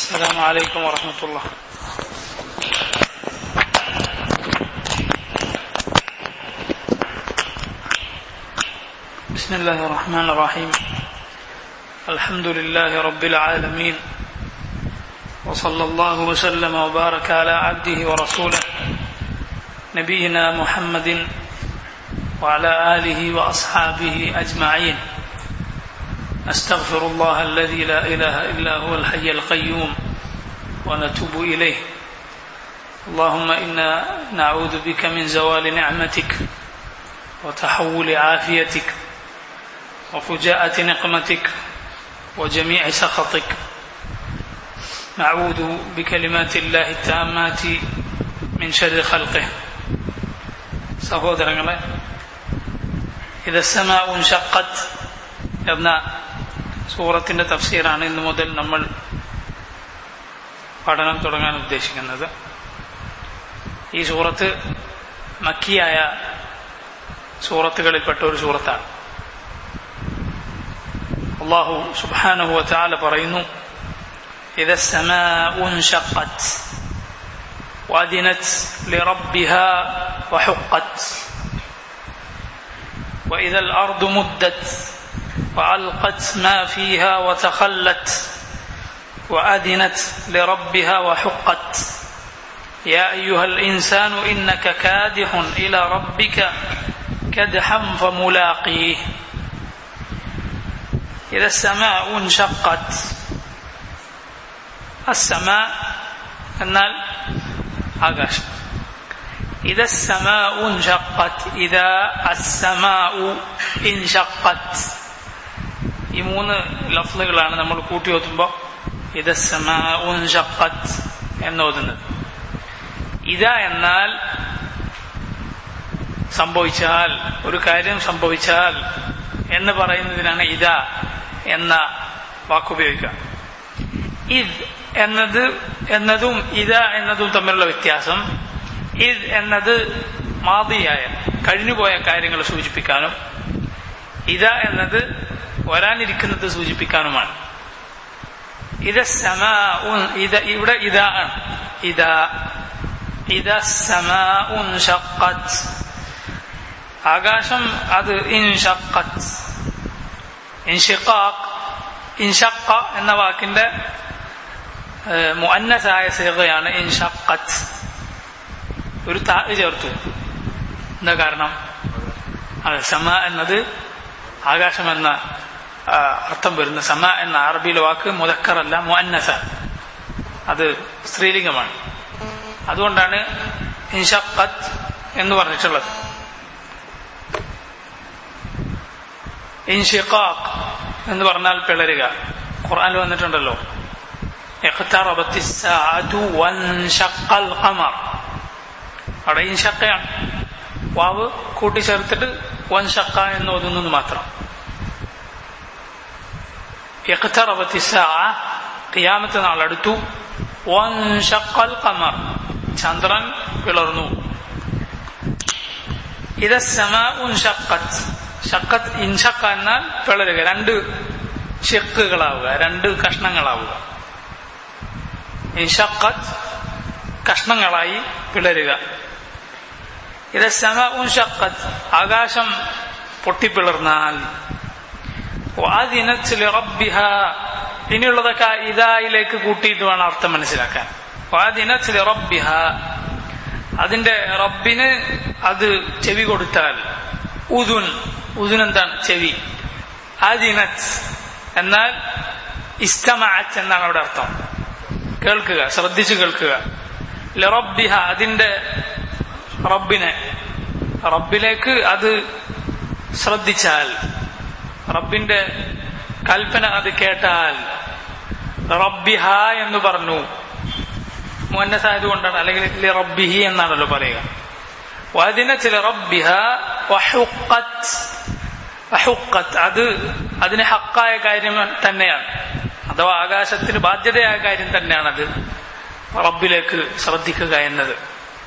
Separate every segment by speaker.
Speaker 1: السلام عليكم ورحمة الله بسم الله الرحمن الرحيم الحمد لله رب العالمين وصلى الله وسلم وبارك على عبده ورسوله نبينا محمد وعلى آله وأصحابه أجمعين أستغفر الله الذي لا إله إلا هو الحي القيوم ونتوب إليه اللهم إنا نعوذ بك من زوال نعمتك وتحول عافيتك وفجاءة نقمتك وجميع سخطك نعوذ بكلمات الله التامات من شر خلقه സഹോദരങ്ങളെ ഇത് സമാഉൻ ഷക്കത്ത് എന്ന സൂറത്തിന്റെ തഫ്സീറാണ് ഇന്നു മുതൽ നമ്മൾ പഠനം തുടങ്ങാൻ ഉദ്ദേശിക്കുന്നത് ഈ സൂറത്ത് മക്കിയായ സൂറത്തുകളിൽപ്പെട്ട ഒരു സൂറത്താണ് അള്ളാഹു സുബാനുഹു ചാല പറയുന്നു إذا السماء انشقت وأذنت لربها وحقت وإذا الأرض مدت وألقت ما فيها وتخلت وأذنت لربها وحقت يا أيها الإنسان إنك كادح إلى ربك كدحا فملاقيه إذا السماء انشقت السماء എന്നാൽ ആകാശം إذا السماء انشقت إذا السماء انشقت ഈ മൂന്ന് ലഫ്ലുകളാണ് നമ്മൾ കൂട്ടി ഓത്തുമ്പോൾ ഇത് ഷക്കത്ത് എന്ന് ഓതുന്നത് ഇത എന്നാൽ സംഭവിച്ചാൽ ഒരു കാര്യം സംഭവിച്ചാൽ എന്ന് പറയുന്നതിനാണ് ഇത എന്ന വാക്കുപയോഗിക്കുക ഇത് എന്നത് എന്നതും ഇത എന്നതും തമ്മിലുള്ള വ്യത്യാസം ഇത് എന്നത് മാതിയായ കഴിഞ്ഞുപോയ കാര്യങ്ങൾ സൂചിപ്പിക്കാനും ഇത എന്നത് വരാനിരിക്കുന്നത് സൂചിപ്പിക്കാനുമാണ് ഇത് സമ ഇത് ഇവിടെ ഇതാ ഇതാ ഇത സമ ഷക്കത്ത് ആകാശം അത് ഇൻഷക്കത്ത് ഇൻഷിഖാഖ് ഇൻഷക്ക എന്ന വാക്കിന്റെ മുഅന്നസായ സീകയാണ് ഇൻഷക്കത്ത് ഒരു താ ചേർത്തു എന്താ കാരണം അത് സമ എന്നത് ആകാശം എന്ന അർത്ഥം വരുന്ന സമ എന്ന അറബിയിലെ വാക്ക് മുതക്കറല്ല മുഅന്നസ അത് സ്ത്രീലിംഗമാണ് അതുകൊണ്ടാണ് ഇൻഷക്കത്ത് എന്ന് പറഞ്ഞിട്ടുള്ളത് ഇൻഷിഖാഖ് എന്ന് പറഞ്ഞാൽ പിളരുക ഖുർആനിൽ വന്നിട്ടുണ്ടല്ലോ അവിടെ ഇൻഷക്കയാണ് വാവ് കൂട്ടിച്ചേർത്തിട്ട് വൻഷക്ക എന്ന് ഓതുന്നത് മാത്രം ഖിയാമത്ത് നാളെടുത്തു വൻഷക്കൽ ഖമർ ചന്ദ്രൻ പിളർന്നു ഇത് സമ ഷക്കത്ത് ഷക്കത്ത് ഇൻഷക്ക എന്നാൽ പിളരുക രണ്ട് ഷെക്കുകളാവുക രണ്ട് കഷ്ണങ്ങളാവുക ഇൻഷക്കത്ത് കഷ്ണങ്ങളായി പിളരുക ഇത് സമ ഷക്കത്ത് ആകാശം പൊട്ടിപ്പിളർന്നാൽ ഇനിയുള്ളതൊക്കെ ഇതായിലേക്ക് കൂട്ടിയിട്ട് വേണം അർത്ഥം മനസ്സിലാക്കാൻ റബ്ബിഹ അതിന്റെ റബ്ബിന് അത് ചെവി കൊടുത്താൽ ഉദുൻ ഉദുൻ എന്താണ് ചെവി ആദിനത്ത് എന്നാൽ ഇസ്തമാഅത്ത് എന്നാണ് അവിടെ അർത്ഥം കേൾക്കുക ശ്രദ്ധിച്ചു കേൾക്കുക ലറബിഹ അതിന്റെ റബ്ബിനെ റബ്ബിലേക്ക് അത് ശ്രദ്ധിച്ചാൽ റബ്ബിന്റെ കൽപ്പന അത് കേട്ടാൽ റബ്ബിഹ എന്ന് പറഞ്ഞു മുന്നസായത് കൊണ്ടാണ് അല്ലെങ്കിൽ റബ്ബിഹി എന്നാണല്ലോ പറയുക വദിന ചില റബ്ബിഹ അത് അതിന് ഹക്കായ കാര്യം തന്നെയാണ് അഥവാ ആകാശത്തിന് ബാധ്യതയായ കാര്യം തന്നെയാണ് അത് റബ്ബിലേക്ക് ശ്രദ്ധിക്കുക എന്നത്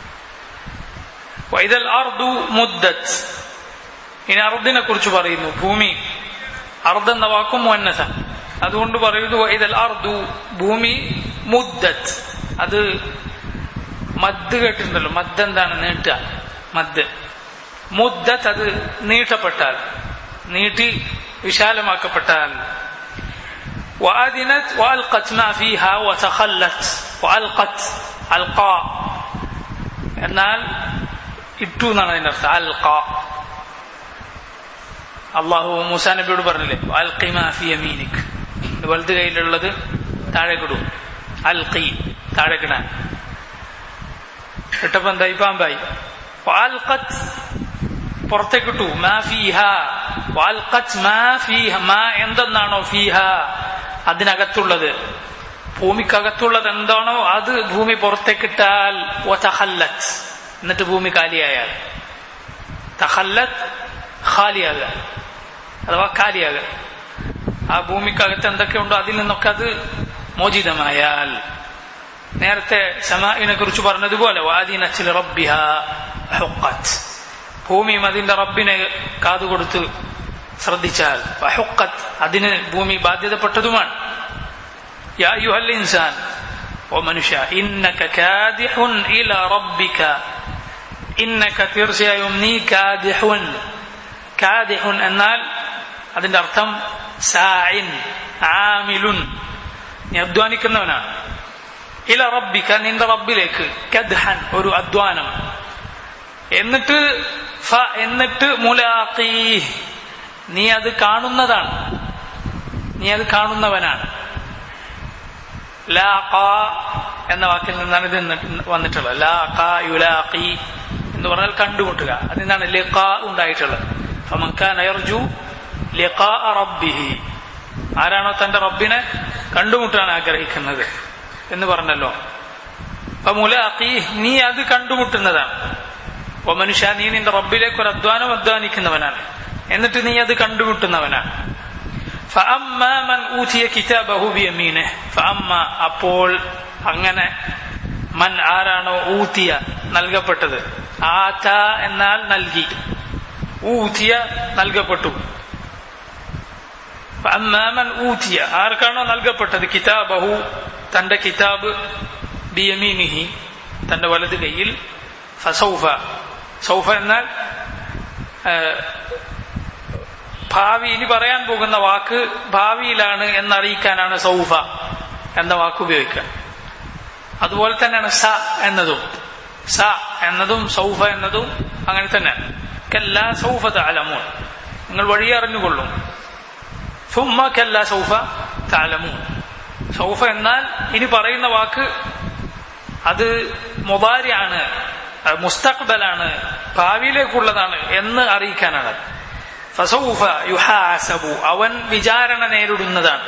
Speaker 1: വൈദൽ അർദു മുദ്ദത്ത് ഇനി അർദിനെ കുറിച്ച് പറയുന്നു ഭൂമി അർദ് എന്ന വാക്കും മുന്നസ അതുകൊണ്ട് പറയുന്നു ഇതൽ അർദു ഭൂമി മുദ്ദത്ത് അത് മദ് കേട്ടിട്ടുണ്ടല്ലോ മദ് എന്താണ് നീട്ടുക മദ് മുദ്ദത്ത് അത് നീട്ടപ്പെട്ടാൽ നീട്ടി വിശാലമാക്കപ്പെട്ടാൽ وأذنت وألقت ما فيها وتخلت وألقت ألقى എന്നാൽ ഇട്ടു എന്നാണ് അതിന്റെ അർത്ഥം അൽക്ക അള്ളാഹു മൂസാ നബിയോട് പറഞ്ഞില്ലേ അൽക്കി മാഫി യമീനിക് വലത് കയ്യിലുള്ളത് താഴേക്കിടും അൽക്കി താഴേക്കിടാൻ ഇട്ടപ്പോ എന്തായി പാമ്പായി വാൽഖത്ത് പുറത്തേക്കിട്ടു മാ ഫീഹ വാൽഖത്ത് മാ ഫീഹ മാ എന്തെന്നാണോ ഫീഹ അതിനകത്തുള്ളത് ഭൂമിക്കകത്തുള്ളത് എന്താണോ അത് ഭൂമി പുറത്തേക്കിട്ടാൽ തഹല്ലത്ത് എന്നിട്ട് ഭൂമി കാലിയായാൽ തഹല്ലത്ത് ഖാലിയാകുക അഥവാ കാലിയാകുക ആ ഭൂമിക്കകത്ത് എന്തൊക്കെയുണ്ടോ അതിൽ നിന്നൊക്കെ അത് മോചിതമായാൽ നേരത്തെ സമാഇനെ കുറിച്ച് പറഞ്ഞതുപോലെ വാദിനച്ചിൽ റബ്ബിഹ ഹുക്കത്ത് ഭൂമിയും അതിന്റെ റബ്ബിനെ കാതുകൊടുത്ത് ശ്രദ്ധിച്ചാൽ വഹുക്കത്ത് അതിന് ഭൂമി ബാധ്യതപ്പെട്ടതുമാണ് യാ അയ്യുഹൽ ഇൻസാൻ ഓ മനുഷ്യ ഇന്നക കാദിഹുൻ ഇല റബ്ബിക ഇന്നക തീർച്ചയായും നീ കാദിഹുൻ കാദിഹുൻ എന്നാൽ അതിന്റെ അർത്ഥം സായിൻ ആമിലുൻ നീ അധ്വാനിക്കുന്നവനാണ് ഇല റബ്ബിക്ക നിന്റെ റബ്ബിലേക്ക് കദ്ഹൻ ഒരു അധ്വാനം എന്നിട്ട് ഫ എന്നിട്ട് മുലാഖി നീ അത് കാണുന്നതാണ് നീ അത് കാണുന്നവനാണ് ലാഖ എന്ന വാക്കിൽ നിന്നാണ് ഇത് വന്നിട്ടുള്ളത് ലാഖ യുലാഖി എന്ന് പറഞ്ഞാൽ കണ്ടുമുട്ടുക അതിൽ നിന്നാണ് ലിഖ ഉണ്ടായിട്ടുള്ളത് ഫമൻകാന യർജു ലിഖ റബ്ബിഹി ആരാണോ തന്റെ റബ്ബിനെ കണ്ടുമുട്ടാൻ ആഗ്രഹിക്കുന്നത് എന്ന് പറഞ്ഞല്ലോ അപ്പൊ മുലാഖി നീ അത് കണ്ടുമുട്ടുന്നതാണ് ഓ മനുഷ്യ നീ നിന്റെ റബ്ബിലേക്ക് ഒരു അധ്വാനം അധ്വാനിക്കുന്നവനാണ് എന്നിട്ട് നീ അത് കണ്ടുമുട്ടുന്നവനാണ് ഫഅമ്മാമൻ ഊതിയ കിതാബഹു ബിയമീനിഹി ഫഅമ്മ അപ്പോൾ അങ്ങനെ മൻ ആരാണോ ഊതിയ നൽകപ്പെട്ടത് ആത എന്നാൽ നൽകി ഊതിയ നൽകപ്പെട്ടു ഫഅമ്മാമൻ ഊതിയ ആർക്കാണോ നൽകപ്പെട്ടത് കിതാബഹു തന്റെ കിതാബ് ബിയമീനിഹി തന്റെ വലത് കൈയിൽ ഫസൗഫ സൗഫ എന്നാൽ ഭാവി ഇനി പറയാൻ പോകുന്ന വാക്ക് ഭാവിയിലാണ് എന്നറിയിക്കാനാണ് സൗഫ എന്ന വാക്ക് ഉപയോഗിക്കുക അതുപോലെ തന്നെയാണ് സ എന്നതും സ എന്നതും സൗഫ എന്നതും അങ്ങനെ തന്നെ കല്ല സൗഫ താലമൂൻ നിങ്ങൾ വഴി അറിഞ്ഞുകൊള്ളും സുമ്മ കല്ല സൗഫ താലമൂൻ സൗഫ എന്നാൽ ഇനി പറയുന്ന വാക്ക് അത് മുതാരിയാണ് മുസ്തഖ്ബലാണ് ഭാവിയിലേക്കുള്ളതാണ് എന്ന് അറിയിക്കാനാണ് ഫസൗഫ യുഹാസബു അവൻ വിചാരണ നേരിടുന്നതാണ്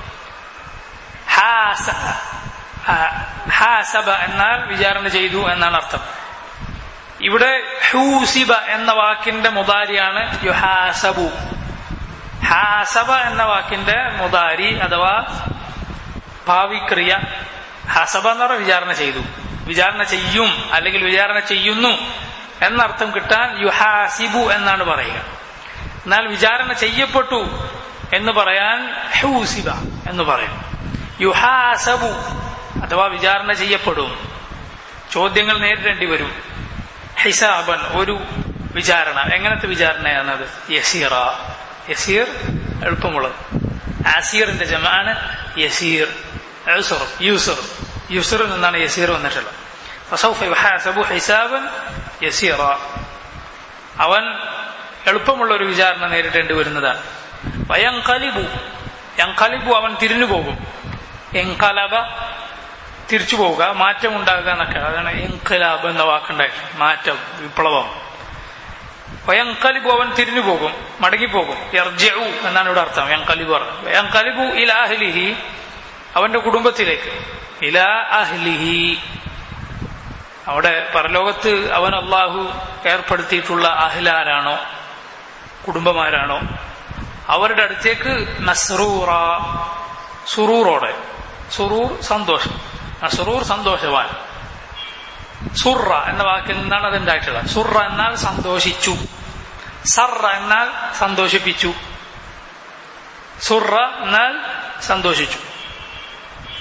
Speaker 1: ഹാസബ എന്നാൽ വിചാരണ ചെയ്തു എന്നാണ് അർത്ഥം ഇവിടെ ഹൂസിബ എന്ന വാക്കിന്റെ മുതാരിയാണ് യുഹാസബു ഹാസബ എന്ന വാക്കിന്റെ മുതാരി അഥവാ ഭാവിക്രിയ ഹസബ എന്ന് പറഞ്ഞ വിചാരണ ചെയ്തു വിചാരണ ചെയ്യും അല്ലെങ്കിൽ വിചാരണ ചെയ്യുന്നു എന്നർത്ഥം കിട്ടാൻ യുഹാസിബു എന്നാണ് പറയുക എന്നാൽ വിചാരണ ചെയ്യപ്പെട്ടു എന്ന് പറയാൻ ഹൂസിബ എന്ന് പറയും യുഹാസബു അഥവാ വിചാരണ ചെയ്യപ്പെടും ചോദ്യങ്ങൾ നേരിടേണ്ടി വരും ഹിസാബൻ ഒരു വിചാരണ എങ്ങനത്തെ വിചാരണയാണത് യസീറ യസീർ എളുപ്പമുള്ളത് ആസീറിന്റെ ജമാണ് യസീർ യൂസർ യൂസർ യുസറിൽ നിന്നാണ് യസീർ വന്നിട്ടുള്ളത് ഫസൗഫ യുഹാസബു ഹിസാബൻ യസീറ അവൻ എളുപ്പമുള്ള ഒരു വിചാരണ നേരിടേണ്ടി വരുന്നതാണ് വയങ്കലിബു യങ്കലിബു അവൻ തിരിഞ്ഞു പോകും എങ്കലബ തിരിച്ചു പോവുക മാറ്റം ഉണ്ടാകുക എന്നൊക്കെ അതാണ് എങ്കലാബ് എന്ന വാക്കുണ്ടായിട്ട് മാറ്റം വിപ്ലവം വയങ്കലിബു അവൻ തിരിഞ്ഞു പോകും മടങ്ങിപ്പോകും എർജു എന്നാണ് ഇവിടെ അർത്ഥം യങ്കലിബു പറഞ്ഞത് വയങ്കലിബു ഇല അഹ്ലിഹി അവന്റെ കുടുംബത്തിലേക്ക് ഇല അഹ്ലിഹി അവിടെ പരലോകത്ത് അവൻ അള്ളാഹു ഏർപ്പെടുത്തിയിട്ടുള്ള അഹ്ലാരാണോ കുടുംബമാരാണോ അവരുടെ അടുത്തേക്ക് നസ്റൂറ സുറൂറോടെ സുറൂർ സന്തോഷം നസ്റൂർ സന്തോഷവാൻ സുറ എന്ന വാക്കിൽ നിന്നാണ് അത് ഉണ്ടായിട്ടുള്ളത് സുറ എന്നാൽ സന്തോഷിച്ചു സറ എന്നാൽ സന്തോഷിപ്പിച്ചു സുറ എന്നാൽ സന്തോഷിച്ചു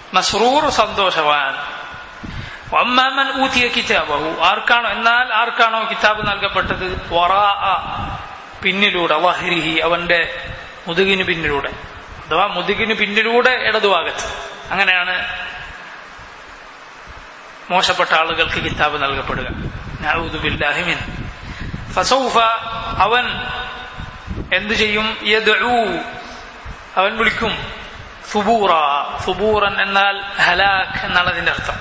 Speaker 1: മസ്റൂർ സന്തോഷവാൻ അമ്മാമൻ ഊത്തിയ കിതാബഹു ആർക്കാണോ എന്നാൽ ആർക്കാണോ കിതാബ് നൽകപ്പെട്ടത് വറാ പിന്നിലൂടെ വഹരിഹി അവന്റെ മുതുകിന് പിന്നിലൂടെ അഥവാ മുതുകിന് പിന്നിലൂടെ ഇടതുഭാഗത്ത് അങ്ങനെയാണ് മോശപ്പെട്ട ആളുകൾക്ക് കിതാബ് നൽകപ്പെടുക ബില്ലാഹിമിൻ ഫസൗഫ അവൻ എന്തു ചെയ്യും യദ്ഉ അവൻ വിളിക്കും സുബൂറ സുബൂറൻ എന്നാൽ ഹലാഖ് എന്നാണ് അതിന്റെ അർത്ഥം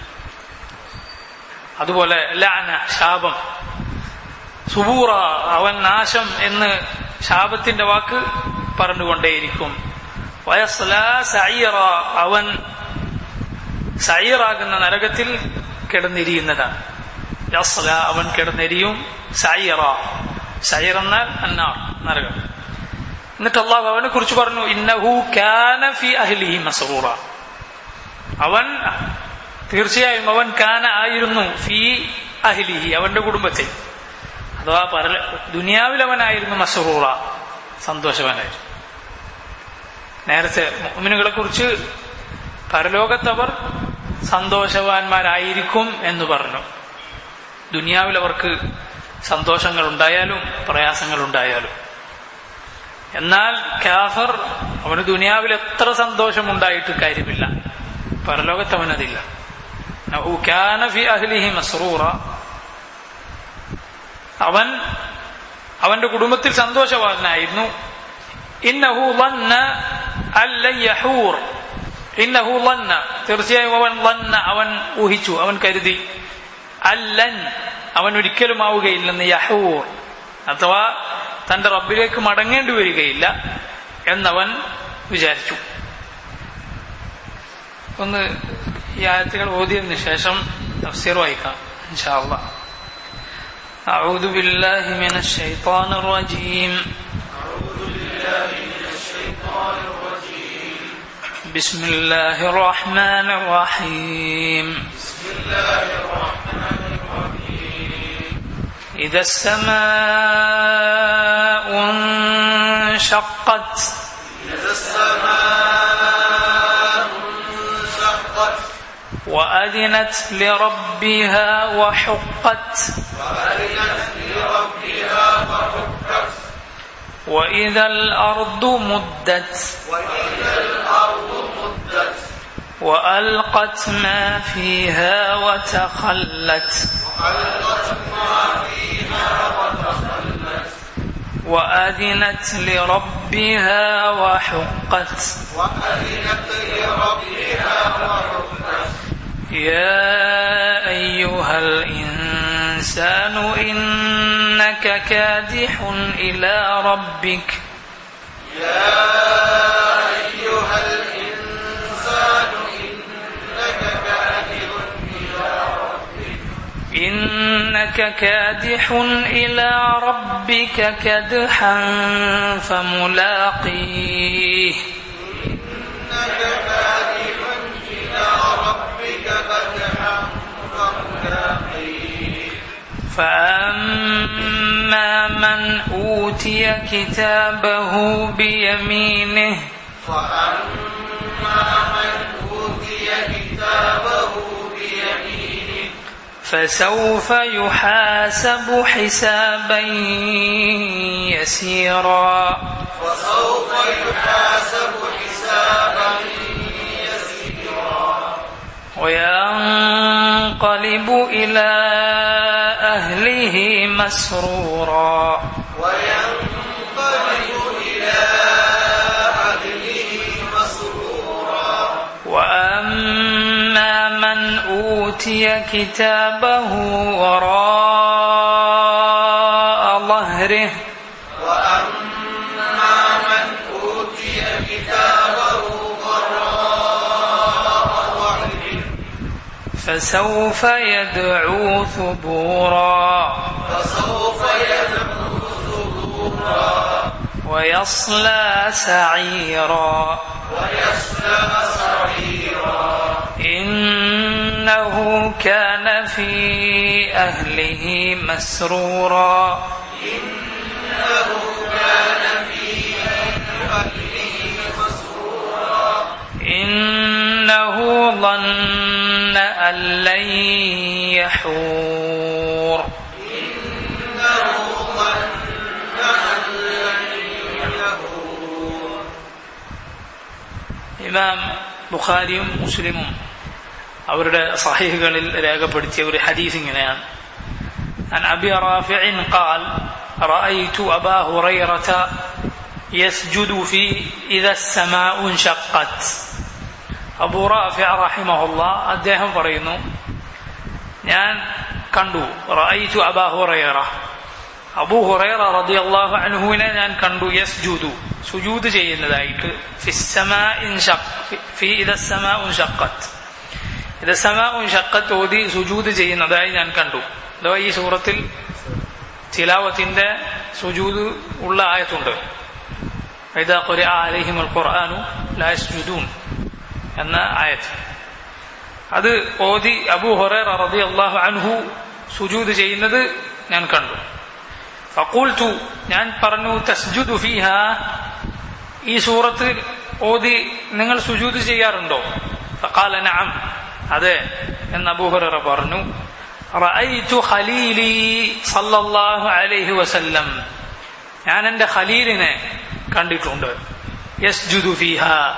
Speaker 1: അതുപോലെ ലാന ശാപം സുബൂറ അവൻ നാശം എന്ന് ശാപത്തിന്റെ വാക്ക് പറഞ്ഞുകൊണ്ടേയിരിക്കും വയസ്ല സൈറ അവൻ സൈറാകുന്ന നരകത്തിൽ കിടന്നിരിയുന്നതാണ് യസ്ല അവൻ കിടന്നെരിയും സൈറ സൈർ എന്നാൽ അന്നാർ നരകം എന്നിട്ട് അള്ളാഹു അവനെ കുറിച്ച് പറഞ്ഞു ഇന്നഹു കാന ഫി അഹ്ലിഹി മസറൂറ അവൻ തീർച്ചയായും അവൻ കാന ആയിരുന്നു ഫി അഹ്ലിഹി അവന്റെ കുടുംബത്തിൽ അഥവാ പര ദുനിയാവിൽ അവനായിരുന്നു മസറൂറ സന്തോഷവാനായിരുന്നു നേരത്തെ മുഅ്മിനുകളെ കുറിച്ച് പരലോകത്തവർ സന്തോഷവാന്മാരായിരിക്കും എന്ന് പറഞ്ഞു ദുനിയാവിൽ അവർക്ക് സന്തോഷങ്ങൾ ഉണ്ടായാലും പ്രയാസങ്ങൾ ഉണ്ടായാലും എന്നാൽ കാഫർ അവന് ദുനിയാവിൽ എത്ര സന്തോഷമുണ്ടായിട്ട് കാര്യമില്ല പരലോകത്ത് അവനതില്ല അഹ്ലിഹി മസ്റൂറ അവൻ അവന്റെ കുടുംബത്തിൽ സന്തോഷവാനായിരുന്നു ഇന്നഹു ലന്ന അല്ലൻ യഹൂർ ഇന്നഹു ലന്ന തീർച്ചയായും അവൻ ലന്ന അവൻ ഊഹിച്ചു അവൻ കരുതി അല്ലൻ അവൻ ഒരിക്കലും ആവുകയില്ലെന്ന് യഹൂർ അഥവാ തന്റെ റബ്ബിലേക്ക് മടങ്ങേണ്ടി വരികയില്ല എന്നവൻ വിചാരിച്ചു ഒന്ന് ഈ ആയത്തുകൾ ഓതിയതിനു ശേഷം തഫ്സീർ വായിക്കാം ഇൻഷാ അല്ലാഹ് أعوذ بالله من الشيطان الرجيم بسم الله الرحمن الرحيم إذا السماء انشقت وأذنت لربها وحقت وإذا الأرض مدت وألقت ما فيها وتخلت وأذنت لربها وحقت يا أيها الإنسان إنك كادح إلى ربك إنك كادح إلى ربك كدحا فملاقيه فأما من أوتي كتابه بيمينه فسوف يحاسب حسابا يسيرا وينقلب إلى أهله مسرورا وأما من أوتي كتابه وراء ظهره فسوف يدعو ثبورا ويصلى سعيرا إنه كان في أهله مسرورا إنه ظن أن لن يحور ഇമാം ബുഖാരിയും മുസ്ലിമും അവരുടെ സഹീഹുകളിൽ രേഖപ്പെടുത്തിയ ഒരു ഹദീസ് ഇങ്ങനെയാണ് عن أبي رافع قال رأيت أبا هريرة يسجد في إذا السماء انشقت അബൂ റാഫിഅ റഹിമഹുല്ല അദ്ദേഹം പറയുന്നു ഞാൻ കണ്ടു റഅയ്തു അബാ ഹുറൈറ അബൂ ഹുറൈറ റളിയല്ലാഹു അൻഹുവിനെ ഞാൻ കണ്ടു യസ്ജുദു സുജൂദ് ചെയ്യുന്നതായിട്ട് ഫിസ്സമാഇൻ ഷഖ് ഫി ഇദസ്സമാഉ ഷഖത്ത് ഇദസ്സമാഉ ഷഖത്ത് ഓതി സുജൂദ് ചെയ്യുന്നതായി ഞാൻ കണ്ടു അഥവാ ഈ സൂറത്തിൽ തിലാവത്തിന്റെ സുജൂദ് ഉള്ള ആയത്തുണ്ട് ഇദാ ഖുരിഅ അലൈഹിമുൽ ഖുർആനു ലാ യസ്ജുദൂൻ എന്ന ആയത്ത് അത് ഓതി അബു ഹൊറേറ റതി അള്ളാഹു അൻഹു സുജൂദ് ചെയ്യുന്നത് ഞാൻ കണ്ടു ഫക്കൂൽത്തു ഞാൻ പറഞ്ഞു തസ്ജുദു ഫീഹ ഈ സൂറത്ത് ഓതി നിങ്ങൾ സുജൂദ് ചെയ്യാറുണ്ടോ ഫഖാല നഅം അതെ എന്ന് അബൂ ഹുറൈറ പറഞ്ഞു റഅയ്തു ഖലീലി സല്ലല്ലാഹു അലൈഹി വസല്ലം ഞാൻ എൻ്റെ ഖലീലിനെ കണ്ടിട്ടുണ്ട് യസ്ജുദു ഫീഹ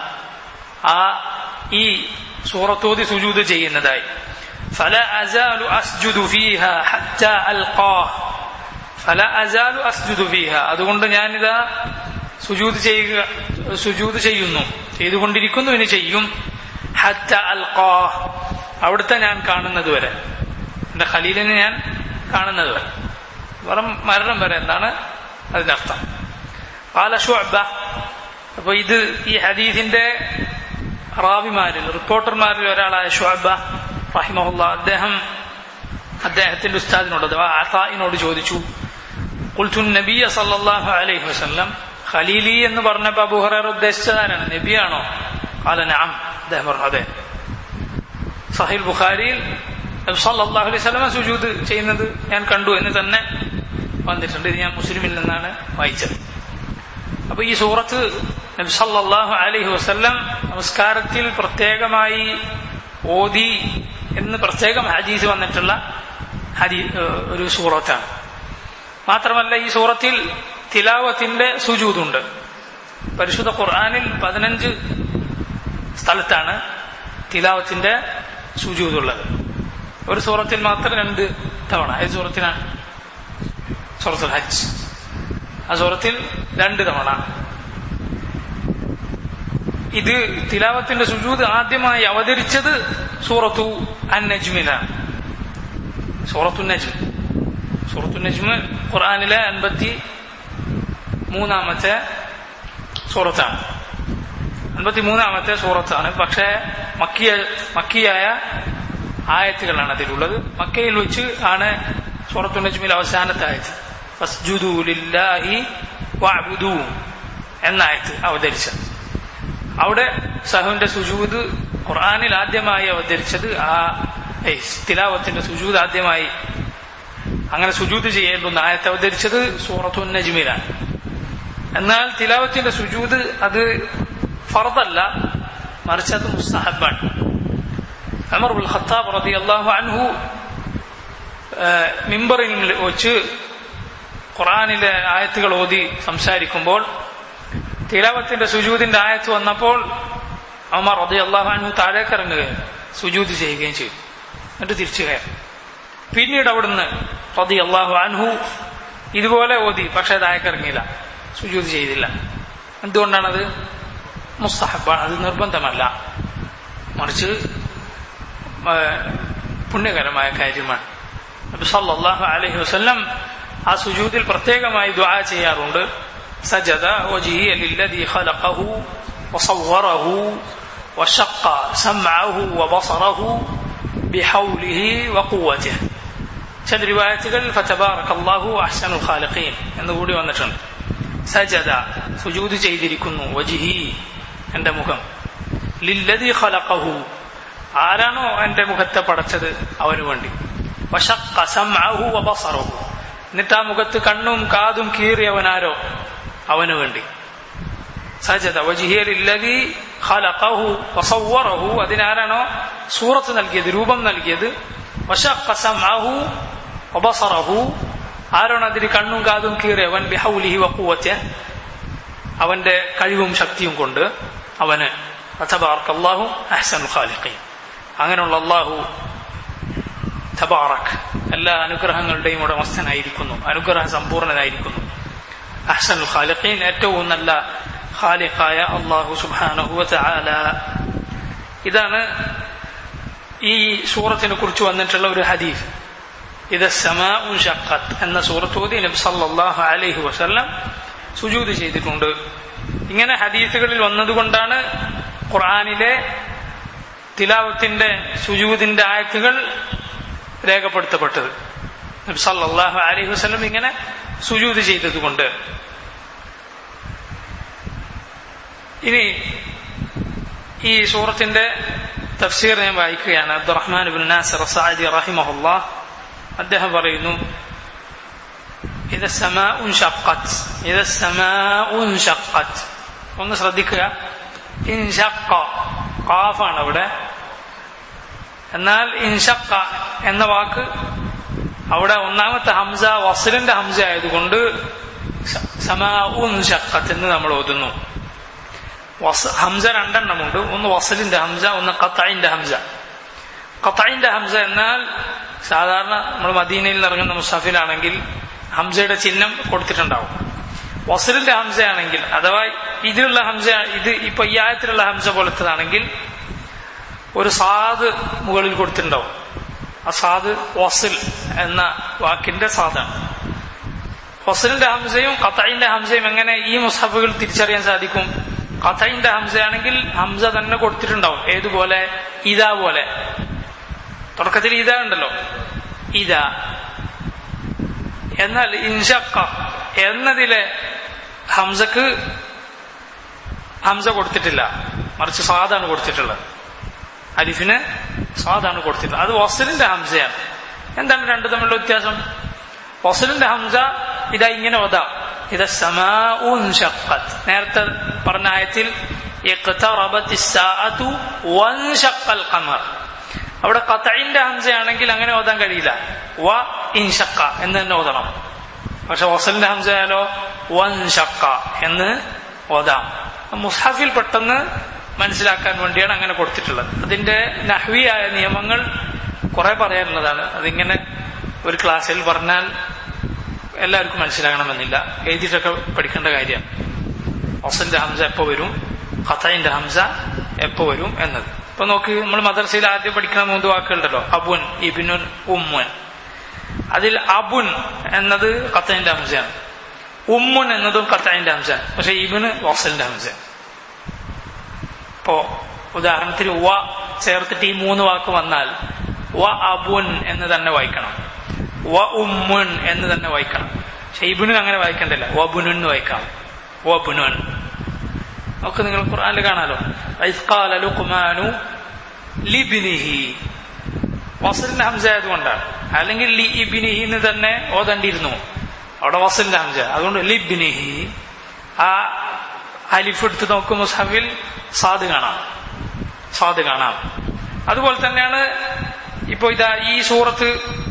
Speaker 1: ആ ഈ സൂറത്തോതി സുജൂദ് ചെയ്യുന്നതായി فلا أزال أسجد فيها حتى ألقاه فلا أزال أسجد فيها അതുകൊണ്ട് ഞാനിതാ സുജൂദ് ചെയ്യുക സുജൂദ് ചെയ്യുന്നു ചെയ്തുകൊണ്ടിരിക്കുന്നു ഇനി ചെയ്യും ഹറ്റ അൽഖാഹ് അവിടുത്തെ ഞാൻ കാണുന്നത് വരെ എന്റെ ഖലീലിനെ ഞാൻ കാണുന്നത് വരെ വെറും മരണം വരെ എന്താണ് അതിന്റെ അർത്ഥം قال شعبة അപ്പൊ ഇത് ഈ ഹദീസിന്റെ റാവിമാരിൽ റിപ്പോർട്ടർമാരിൽ ഒരാളായ ഷുഅബ റഹിമഹുല്ല അദ്ദേഹം അദ്ദേഹത്തിന്റെ ഉസ്താദിനോട് അഥവാ അതായിനോട് ചോദിച്ചു കുൽത്തു നബിയ സല്ലല്ലാഹു അലൈഹി വസല്ലം ഖലീലി എന്ന് പറഞ്ഞപ്പോ അബൂ ഹുറൈറ ഉദ്ദേശിച്ചതാരാണ് നബിയാണോ قال نعم അദ്ദേഹം പറഞ്ഞു അതെ സഹീൽ ബുഖാരിയിൽ നബി സല്ലല്ലാഹു അലൈഹി വസല്ലം സുജൂദ് ചെയ്യുന്നത് ഞാൻ കണ്ടു എന്ന് തന്നെ വന്നിട്ടുണ്ട് ഇത് ഞാൻ മുസ്ലിമിൽ നിന്നാണ് വായിച്ചത് അപ്പൊ ഈ സൂറത്ത് നബി സല്ലല്ലാഹു അലൈഹി വസല്ലം നമസ്കാരത്തിൽ പ്രത്യേകമായി ഓതി എന്ന് പ്രത്യേകം ഹദീസ് വന്നിട്ടുള്ള ഹദീ ഒരു സൂറത്താണ് മാത്രമല്ല ഈ സൂറത്തിൽ തിലാവത്തിന്റെ സുജൂതുണ്ട് പരിശുദ്ധ ഖുർആാനിൽ പതിനഞ്ച് സ്ഥലത്താണ് തിലാവത്തിന്റെ സുജൂതുള്ളത് ഒരു സൂറത്തിൽ മാത്രം രണ്ട് തവണ ഏത് സൂറത്തിനാണ് സൂറത്തുൽ ഹജ്ജ് ആ സൂറത്തിൽ രണ്ട് തവണ ഇത് തിലാവത്തിന്റെ സുജൂത് ആദ്യമായി അവതരിച്ചത് സൂറത്തു അൻ നജ്മിലാണ് സൂറത്തു നജ്മ് സൂറത്തു നജ്മ് ഖുർആാനിലെ അൻപത്തി മൂന്നാമത്തെ സൂറത്താണ് അൻപത്തി മൂന്നാമത്തെ സൂറത്താണ് പക്ഷേ മക്കിയ മക്കിയായ ആയത്തുകളാണ് അതിലുള്ളത് മക്കയിൽ വെച്ച് ആണ് സൂറത്തു നജ്മിൽ അവസാനത്തെ ആയത്ത് ഫസ്ജുദു ലില്ലാഹി വഅബ്ദു എന്ന ആയത്ത് അവതരിച്ചത് അവിടെ സഹുവിന്റെ സുജൂദ് ഖുർആാനിൽ ആദ്യമായി അവതരിച്ചത് ആ തിലാവത്തിന്റെ സുജൂദ് ആദ്യമായി അങ്ങനെ സുജൂദ് ചെയ്യേണ്ടുന്ന ആയത്ത് അവതരിച്ചത് സൂറത്തു നജ്മിലാണ് എന്നാൽ തിലാവത്തിന്റെ സുജൂദ് അത് ഫർദല്ല മറിച്ച് അത് മുസ്തഹബാണ് അമർ ഉൽ ഖത്താബ് റതി അള്ളാഹു അൻഹു മിമ്പറിൽ വെച്ച് ഖുറാനിലെ ആയത്തുകൾ ഓതി സംസാരിക്കുമ്പോൾ തിലാവത്തിന്റെ സുജൂദിന്റെ ആയത്ത് വന്നപ്പോൾ അമർ റതി അള്ളാഹു അൻഹു താഴേക്ക് ഇറങ്ങുകയും സുജൂദ് ചെയ്യുകയും ചെയ്തു എന്നിട്ട് തിരിച്ചു കയറി പിന്നീട് അവിടുന്ന് റതി അള്ളാഹു അൻഹു ഇതുപോലെ ഓതി പക്ഷെ താഴേക്കിറങ്ങിയില്ല സുജൂദ് ചെയ്തില്ല എന്തുകൊണ്ടാണത് മുസ്തഹബാണ് അത് നിർബന്ധമല്ല മറിച്ച് പുണ്യകരമായ കാര്യമാണ് നബി സല്ലല്ലാഹു അലൈഹി വസല്ലം ആ സുജൂദിൽ പ്രത്യേകമായി ദുആ ചെയ്യാറുണ്ട് സജദ വജിഹിയ ലില്ലദി ഖലഖഹു വസവ്വറഹു وشق سمعه وبصره بحوله وقوته ചില റിവായത്തുകൾ ഫതബാറക അല്ലാഹു അഹ്സനുൽ ഖാലിഖീൻ എന്ന് കൂടി വന്നിട്ടുണ്ട് സജദ സുജൂദ് ചെയ്തിരിക്കുന്നു വജിഹി എന്റെ മുഖം ലില്ലദി ഖലഖഹു ആരാണോ എന്റെ മുഖത്തെ പടച്ചത് അവന് വേണ്ടി വശഖ സമഅഹു വബസറഹു എന്നിട്ട് ആ മുഖത്ത് കണ്ണും കാതും കീറിയവനാരോ അവന് വേണ്ടി സജദ വജിഹിയ ലില്ലദി ഖലഖഹു വസവ്വറഹു അതിനാരാണോ സൂറത്ത് നൽകിയത് രൂപം നൽകിയത് വശഖ സമഅഹു വബസറഹു ആരാണ് അതിന് കണ്ണും കാതും കീറിയവൻ ബിഹൗലിഹി വഖുവത്തിഹി അവന്റെ കഴിവും ശക്തിയും കൊണ്ട് അവന് തബാറക്കല്ലാഹു അഹ്സനുൽ ഖാലിഖീൻ അങ്ങനെയുള്ള അള്ളാഹു തബാറക് എല്ലാ അനുഗ്രഹങ്ങളുടെയും ഉടമസ്ഥനായിരിക്കുന്നു അനുഗ്രഹ സമ്പൂർണനായിരിക്കുന്നു അഹ്സനുൽ ഖാലിഖീൻ ഏറ്റവും നല്ല ഖാലിഖായ അള്ളാഹു സുബ്ഹാനഹു വതആല ഇതാണ് ഈ സൂറത്തിനെ കുറിച്ച് വന്നിട്ടുള്ള ഒരു ഹദീസ് ഇത് സമാ ഷഖത്ത് എന്ന സൂറത്ത് ഓതി നബി സല്ലല്ലാഹു അലൈഹി വസല്ലം സുജൂദ് ചെയ്തിട്ടുണ്ട് ഇങ്ങനെ ഹദീസുകളിൽ വന്നതുകൊണ്ടാണ് ഖുർആനിലെ തിലാവത്തിന്റെ സുജൂദിന്റെ ആയത്തുകൾ രേഖപ്പെടുത്തപ്പെട്ടത് നബി സല്ലല്ലാഹു അലൈഹി വസല്ലം ഇങ്ങനെ സുജൂദ് ചെയ്തതുകൊണ്ട് ഇനി ഈ സൂറത്തിന്റെ തഫ്സീർ ഞാൻ വായിക്കുകയാണ് അബ്ദുറഹ്മാൻ ബിൻ നാസർ സാദി റഹിമഹുല്ലാ അദ്ദേഹം പറയുന്നു ഇത് സമാഉൻ ഷഖത്ത് ഇത് സമാഉൻ ഷഖത്ത് ഒന്ന് ശ്രദ്ധിക്കുക ഇൻഷക്ക ഖാഫാണ് അവിടെ എന്നാൽ ഇൻഷക്ക എന്ന വാക്ക് അവിടെ ഒന്നാമത്തെ ഹംസ വസലിന്റെ ഹംസ ആയതുകൊണ്ട് സമാഉൻ ഷഖത്ത് എന്ന് നമ്മൾ ഓതുന്നു ഹംസ രണ്ടെണ്ണമുണ്ട് ഒന്ന് വസലിന്റെ ഹംസ ഒന്ന് ഖത്തഇന്റെ ഹംസ ഖത്തഇന്റെ ഹംസ എന്നാൽ സാധാരണ നമ്മൾ മദീനയിൽ ഇറങ്ങുന്ന മുസാഫിലാണെങ്കിൽ ഹംസയുടെ ചിഹ്നം കൊടുത്തിട്ടുണ്ടാവും വസലിന്റെ ഹംസ ആണെങ്കിൽ അഥവാ ഇതിലുള്ള ഹംസ ഇത് ഇപ്പൊ ഈ ആയത്തിലുള്ള ഹംസ പോലത്തതാണെങ്കിൽ ഒരു സാദ് മുകളിൽ കൊടുത്തിട്ടുണ്ടാവും ആ സാദ് വസിൽ എന്ന വാക്കിന്റെ സാദാണ് വസലിന്റെ ഹംസയും ഖത്തഇന്റെ ഹംസയും എങ്ങനെ ഈ മുസാഫുകൾ തിരിച്ചറിയാൻ സാധിക്കും ഖത്തഇന്റെ ഹംസയാണെങ്കിൽ ഹംസ തന്നെ കൊടുത്തിട്ടുണ്ടാവും ഏതുപോലെ ഇതാ പോലെ തുടക്കത്തിൽ ഇതാ ഉണ്ടല്ലോ ഇതാ എന്നാൽ ഇൻഷക്ക എന്നതിലെ ഹംസക്ക് ഹംസ കൊടുത്തിട്ടില്ല മറിച്ച് സാദാണ് കൊടുത്തിട്ടുള്ളത് അലിഫിന് സാദാണ് കൊടുത്തിട്ടുള്ളത് അത് വസലിന്റെ ഹംസയാണ് എന്താണ് രണ്ടു തമ്മിലുള്ള വ്യത്യാസം വസലിന്റെ ഹംസ ഇതാ ഇങ്ങനെ ഓതാം ഇത് സമാഉൻ ഷഖത്ത് നേരത്തെ പറഞ്ഞ ആയത്തിൽ അവിടെ കത്തയിന്റെ ഹംസയാണെങ്കിൽ അങ്ങനെ ഓതാൻ കഴിയില്ല വ ഇൻഷക്ക എന്ന് തന്നെ ഓതണം പക്ഷെ വസലിന്റെ ഹംസയാലോ വൻഷക്ക എന്ന് ഓതാം മുസ്ഹഫിൽ പെട്ടെന്ന് മനസ്സിലാക്കാൻ വേണ്ടിയാണ് അങ്ങനെ കൊടുത്തിട്ടുള്ളത് അതിന്റെ നഹ്വിയായ നിയമങ്ങൾ കുറെ പറയാനുള്ളതാണ് അതിങ്ങനെ ഒരു ക്ലാസ്സിൽ പറഞ്ഞാൽ എല്ലാവർക്കും മനസ്സിലാകണമെന്നില്ല എഴുതിയിട്ടൊക്കെ പഠിക്കേണ്ട കാര്യമാണ് വസലിന്റെ ഹംസ എപ്പോ വരും ഖത്തയിന്റെ ഹംസ എപ്പോ വരും എന്നത് ഇപ്പൊ നോക്ക് നമ്മൾ മദർസയിൽ ആദ്യം പഠിക്കുന്ന മൂന്ന് വാക്കുകളുണ്ടല്ലോ അബുൻ ഇബിനുൻ ഉമ്മുൻ അതിൽ അബുൻ എന്നത് ഖത്തയിന്റെ ഹംസയാണ് ഉമ്മുൻ എന്നതും ഖത്തയിന്റെ ഹംസയാണ് പക്ഷെ ഇബിന് വസലിന്റെ ഹംസയാണ് ഇപ്പോ ഉദാഹരണത്തിന് വ ചേർത്തിട്ട് ഈ മൂന്ന് വാക്ക് വന്നാൽ വ അബുൻ എന്ന് തന്നെ വായിക്കണം വ ഉമ്മുൻ എന്ന് തന്നെ വായിക്കണം പക്ഷെ ഇബിനു അങ്ങനെ വായിക്കണ്ടല്ല വബുനു എന്ന് വായിക്കാം വബുനുൻ ഒക്കെ നിങ്ങൾ ഖുർആനിൽ കാണാലോ ഐസ്കാല ലുഖ്മാനു ലിബിനിഹി വസലിന്റെ ഹംസ ആയതുകൊണ്ടാണ് അല്ലെങ്കിൽ ലി ഇബിനിഹി എന്ന് തന്നെ ഓതണ്ടിയിരുന്നു അവിടെ വസലിന്റെ ഹംസ അതുകൊണ്ട് ലിബിനിഹി ആ അലിഫ് എടുത്ത് നോക്കും മുസ്ഹഫിൽ സാദ് കാണാം സാദ് കാണാം അതുപോലെ തന്നെയാണ് ഇപ്പൊ ഇതാ ഈ സൂറത്ത്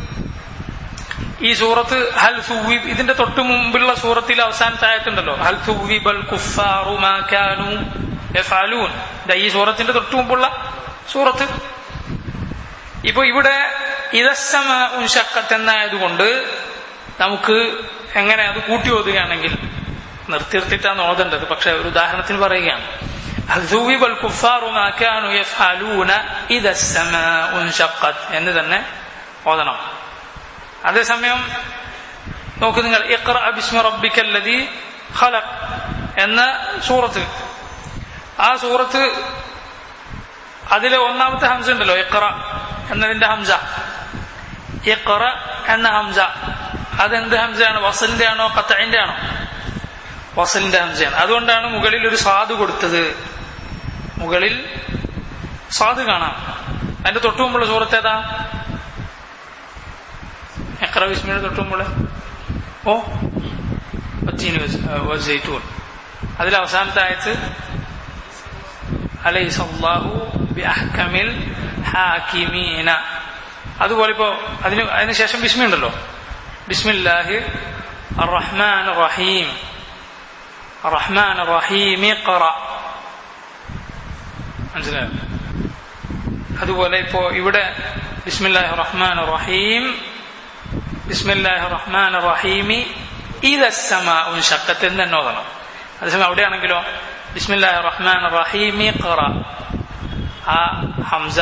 Speaker 1: ഈ സൂറത്ത് ഹൽ സുവീബ് ഇതിന്റെ തൊട്ടു മുമ്പുള്ള സൂറത്തിൽ അവസാനത്തെ ആയത്തുണ്ടല്ലോ ഹൽ സുവീബൽ കുഫാറു മാ കാനു യഫഅലൂൻ ഈ സൂറത്തിന്റെ തൊട്ടു മുമ്പുള്ള സൂറത്ത് ഇപ്പൊ ഇവിടെ ഇതസ്സമ ഉൻഷക്കത്ത് എന്നായതുകൊണ്ട് നമുക്ക് എങ്ങനെ അത് കൂട്ടി ഓതുകയാണെങ്കിൽ നിർത്തിർത്തിട്ടാണ് ഓതേണ്ടത് പക്ഷെ ഒരു ഉദാഹരണത്തിന് പറയുകയാണ് അൽസൂവിബൽ കുഫാറു മാ കാനു യഫഅലൂന ഇദസ്സമ ഉൻഷക്കത്ത് എന്ന് തന്നെ ഓതണം അതേസമയം നോക്കൂ നിങ്ങൾ ഇഖ്റ ബിസ്മി റബ്ബിക്കല്ലദീ ഖലഖ് എന്ന സൂറത്ത് ആ സൂറത്ത് അതിലെ ഒന്നാമത്തെ ഹംസ ഉണ്ടല്ലോ ഇഖ്റ എന്നതിന്റെ ഹംസ ഇഖ്റ എന്ന ഹംസ അതെന്ത് ഹംസയാണ് വസലിന്റെ ആണോ കത്തഴിന്റെ ആണോ വസലിന്റെ ഹംസയാണ് അതുകൊണ്ടാണ് മുകളിൽ ഒരു സാധു കൊടുത്തത് മുകളിൽ സാധു കാണാം അതിന്റെ തൊട്ടു മുമ്പുള്ള സൂറത്ത് ഏതാ എക്ര വിസ്മിയുടെ തൊട്ടു മുമ്പ് ഓ വജീന് വസൈറ്റൂൻ അതിൽ അവസാനത്തെ ആയത്ത് അലൈസ് അള്ളാഹു ബി അഹ്കമിൽ ഹാക്കിമീന അതുപോലെ ഇപ്പോ അതിന് അതിനുശേഷം ബിസ്മി ഉണ്ടല്ലോ ബിസ്മില്ലാഹി الرحمن الرحيم الرحمن الرحيم اقرأ മനസ്സിലായോ അതുപോലെ ഇപ്പോ ഇവിടെ ബിസ്മില്ലാഹി റഹ്മാൻ റഹീം ബിസ്മില്ലാഹി റഹ്മാൻ റഹീമി ഇതസ്സമാഉൻ ഷക്കത്ത് എന്ന് തന്നെ ഓതണം അതേസമയം അവിടെയാണെങ്കിലോ ബിസ്മില്ലാഹി റഹ്മാൻ റഹീമി ഖറ ആ ഹംസ